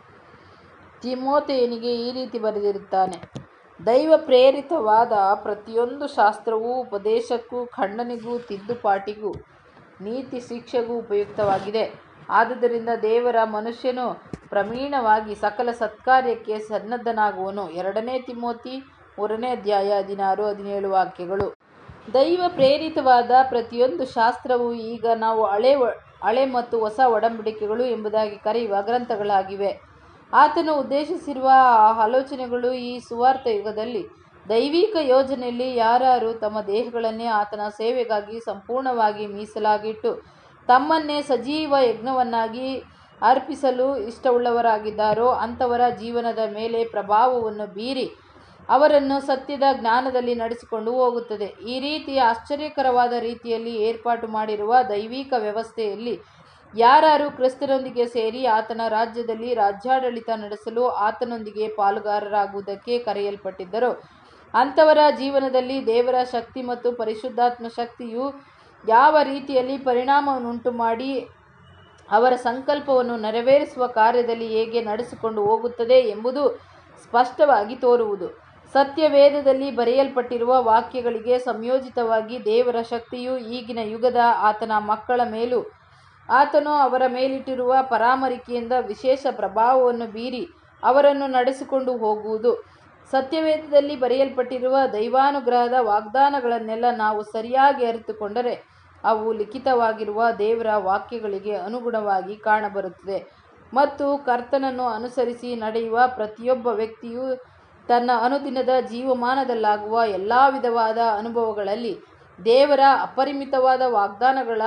ತಿಮೋತೆಯನಿಗೆ ಈ ರೀತಿ ಬರೆದಿರುತ್ತಾನೆ ದೈವ ಪ್ರೇರಿತವಾದ ಪ್ರತಿಯೊಂದು ಶಾಸ್ತ್ರವೂ ಉಪದೇಶಕ್ಕೂ ಖಂಡನೆಗೂ ತಿದ್ದುಪಾಟಿಗೂ ನೀತಿ ಶಿಕ್ಷೆಗೂ ಉಪಯುಕ್ತವಾಗಿದೆ ಆದುದರಿಂದ ದೇವರ ಮನುಷ್ಯನು ಪ್ರವೀಣವಾಗಿ ಸಕಲ ಸತ್ಕಾರ್ಯಕ್ಕೆ ಸನ್ನದ್ಧನಾಗುವನು ಎರಡನೇ ತಿಮೋತಿ ಮೂರನೇ ಅಧ್ಯಾಯ ಹದಿನಾರು ಹದಿನೇಳು ವಾಕ್ಯಗಳು ದೈವ ಪ್ರೇರಿತವಾದ ಪ್ರತಿಯೊಂದು ಶಾಸ್ತ್ರವು ಈಗ ನಾವು ಹಳೆ ಹಳೆ ಮತ್ತು ಹೊಸ ಒಡಂಬಡಿಕೆಗಳು ಎಂಬುದಾಗಿ ಕರೆಯುವ ಗ್ರಂಥಗಳಾಗಿವೆ ಆತನು ಉದ್ದೇಶಿಸಿರುವ ಆ ಆಲೋಚನೆಗಳು ಈ ಸುವಾರ್ಥ ಯುಗದಲ್ಲಿ ದೈವಿಕ ಯೋಜನೆಯಲ್ಲಿ ಯಾರು ತಮ್ಮ ದೇಹಗಳನ್ನೇ ಆತನ ಸೇವೆಗಾಗಿ ಸಂಪೂರ್ಣವಾಗಿ ಮೀಸಲಾಗಿಟ್ಟು ತಮ್ಮನ್ನೇ ಸಜೀವ ಯಜ್ಞವನ್ನಾಗಿ ಅರ್ಪಿಸಲು ಇಷ್ಟವುಳ್ಳವರಾಗಿದ್ದಾರೋ ಅಂಥವರ ಜೀವನದ ಮೇಲೆ ಪ್ರಭಾವವನ್ನು ಬೀರಿ ಅವರನ್ನು ಸತ್ಯದ ಜ್ಞಾನದಲ್ಲಿ ನಡೆಸಿಕೊಂಡು ಹೋಗುತ್ತದೆ ಈ ರೀತಿ ಆಶ್ಚರ್ಯಕರವಾದ ರೀತಿಯಲ್ಲಿ ಏರ್ಪಾಟು ಮಾಡಿರುವ ದೈವಿಕ ವ್ಯವಸ್ಥೆಯಲ್ಲಿ ಯಾರು ಕ್ರಿಸ್ತನೊಂದಿಗೆ ಸೇರಿ ಆತನ ರಾಜ್ಯದಲ್ಲಿ ರಾಜ್ಯಾಡಳಿತ ನಡೆಸಲು ಆತನೊಂದಿಗೆ ಪಾಲುಗಾರರಾಗುವುದಕ್ಕೆ ಕರೆಯಲ್ಪಟ್ಟಿದ್ದರೋ ಅಂಥವರ ಜೀವನದಲ್ಲಿ ದೇವರ ಶಕ್ತಿ ಮತ್ತು ಪರಿಶುದ್ಧಾತ್ಮ ಶಕ್ತಿಯು ಯಾವ ರೀತಿಯಲ್ಲಿ ಪರಿಣಾಮವನ್ನುಂಟು ಮಾಡಿ ಅವರ ಸಂಕಲ್ಪವನ್ನು ನೆರವೇರಿಸುವ ಕಾರ್ಯದಲ್ಲಿ ಹೇಗೆ ನಡೆಸಿಕೊಂಡು ಹೋಗುತ್ತದೆ ಎಂಬುದು ಸ್ಪಷ್ಟವಾಗಿ ತೋರುವುದು ಸತ್ಯವೇದದಲ್ಲಿ ಬರೆಯಲ್ಪಟ್ಟಿರುವ ವಾಕ್ಯಗಳಿಗೆ ಸಂಯೋಜಿತವಾಗಿ ದೇವರ ಶಕ್ತಿಯು ಈಗಿನ ಯುಗದ ಆತನ ಮಕ್ಕಳ ಮೇಲೂ ಆತನು ಅವರ ಮೇಲಿಟ್ಟಿರುವ ಪರಾಮರಿಕೆಯಿಂದ ವಿಶೇಷ ಪ್ರಭಾವವನ್ನು ಬೀರಿ ಅವರನ್ನು ನಡೆಸಿಕೊಂಡು ಹೋಗುವುದು ಸತ್ಯವೇದದಲ್ಲಿ ಬರೆಯಲ್ಪಟ್ಟಿರುವ ದೈವಾನುಗ್ರಹದ ವಾಗ್ದಾನಗಳನ್ನೆಲ್ಲ ನಾವು ಸರಿಯಾಗಿ ಅರಿತುಕೊಂಡರೆ ಅವು ಲಿಖಿತವಾಗಿರುವ ದೇವರ ವಾಕ್ಯಗಳಿಗೆ ಅನುಗುಣವಾಗಿ ಕಾಣಬರುತ್ತದೆ ಮತ್ತು ಕರ್ತನನ್ನು ಅನುಸರಿಸಿ ನಡೆಯುವ ಪ್ರತಿಯೊಬ್ಬ ವ್ಯಕ್ತಿಯು ತನ್ನ ಅನುದಿನದ ಜೀವಮಾನದಲ್ಲಾಗುವ ಎಲ್ಲ ವಿಧವಾದ ಅನುಭವಗಳಲ್ಲಿ ದೇವರ ಅಪರಿಮಿತವಾದ ವಾಗ್ದಾನಗಳ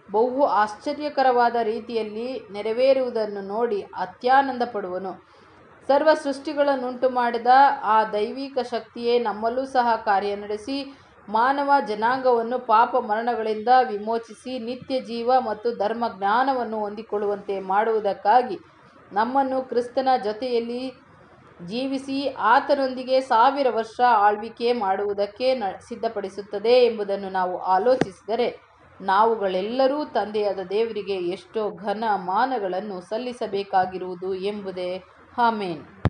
ಬಹು ಆಶ್ಚರ್ಯಕರವಾದ ರೀತಿಯಲ್ಲಿ ನೆರವೇರುವುದನ್ನು ನೋಡಿ ಅತ್ಯಾನಂದ ಪಡುವನು ಸರ್ವ ಸೃಷ್ಟಿಗಳನ್ನುಂಟು ಮಾಡಿದ ಆ ದೈವಿಕ ಶಕ್ತಿಯೇ ನಮ್ಮಲ್ಲೂ ಸಹ ಕಾರ್ಯನಡೆಸಿ ಮಾನವ ಜನಾಂಗವನ್ನು ಪಾಪ ಮರಣಗಳಿಂದ ವಿಮೋಚಿಸಿ ನಿತ್ಯ ಜೀವ ಮತ್ತು ಧರ್ಮ ಜ್ಞಾನವನ್ನು ಹೊಂದಿಕೊಳ್ಳುವಂತೆ ಮಾಡುವುದಕ್ಕಾಗಿ ನಮ್ಮನ್ನು ಕ್ರಿಸ್ತನ ಜೊತೆಯಲ್ಲಿ ಜೀವಿಸಿ ಆತನೊಂದಿಗೆ ಸಾವಿರ ವರ್ಷ ಆಳ್ವಿಕೆ ಮಾಡುವುದಕ್ಕೆ ನ ಸಿದ್ಧಪಡಿಸುತ್ತದೆ ಎಂಬುದನ್ನು ನಾವು ಆಲೋಚಿಸಿದರೆ ನಾವುಗಳೆಲ್ಲರೂ ತಂದೆಯಾದ ದೇವರಿಗೆ ಎಷ್ಟೋ ಘನ ಮಾನಗಳನ್ನು ಸಲ್ಲಿಸಬೇಕಾಗಿರುವುದು ಎಂಬುದೇ ಆಮೇನ್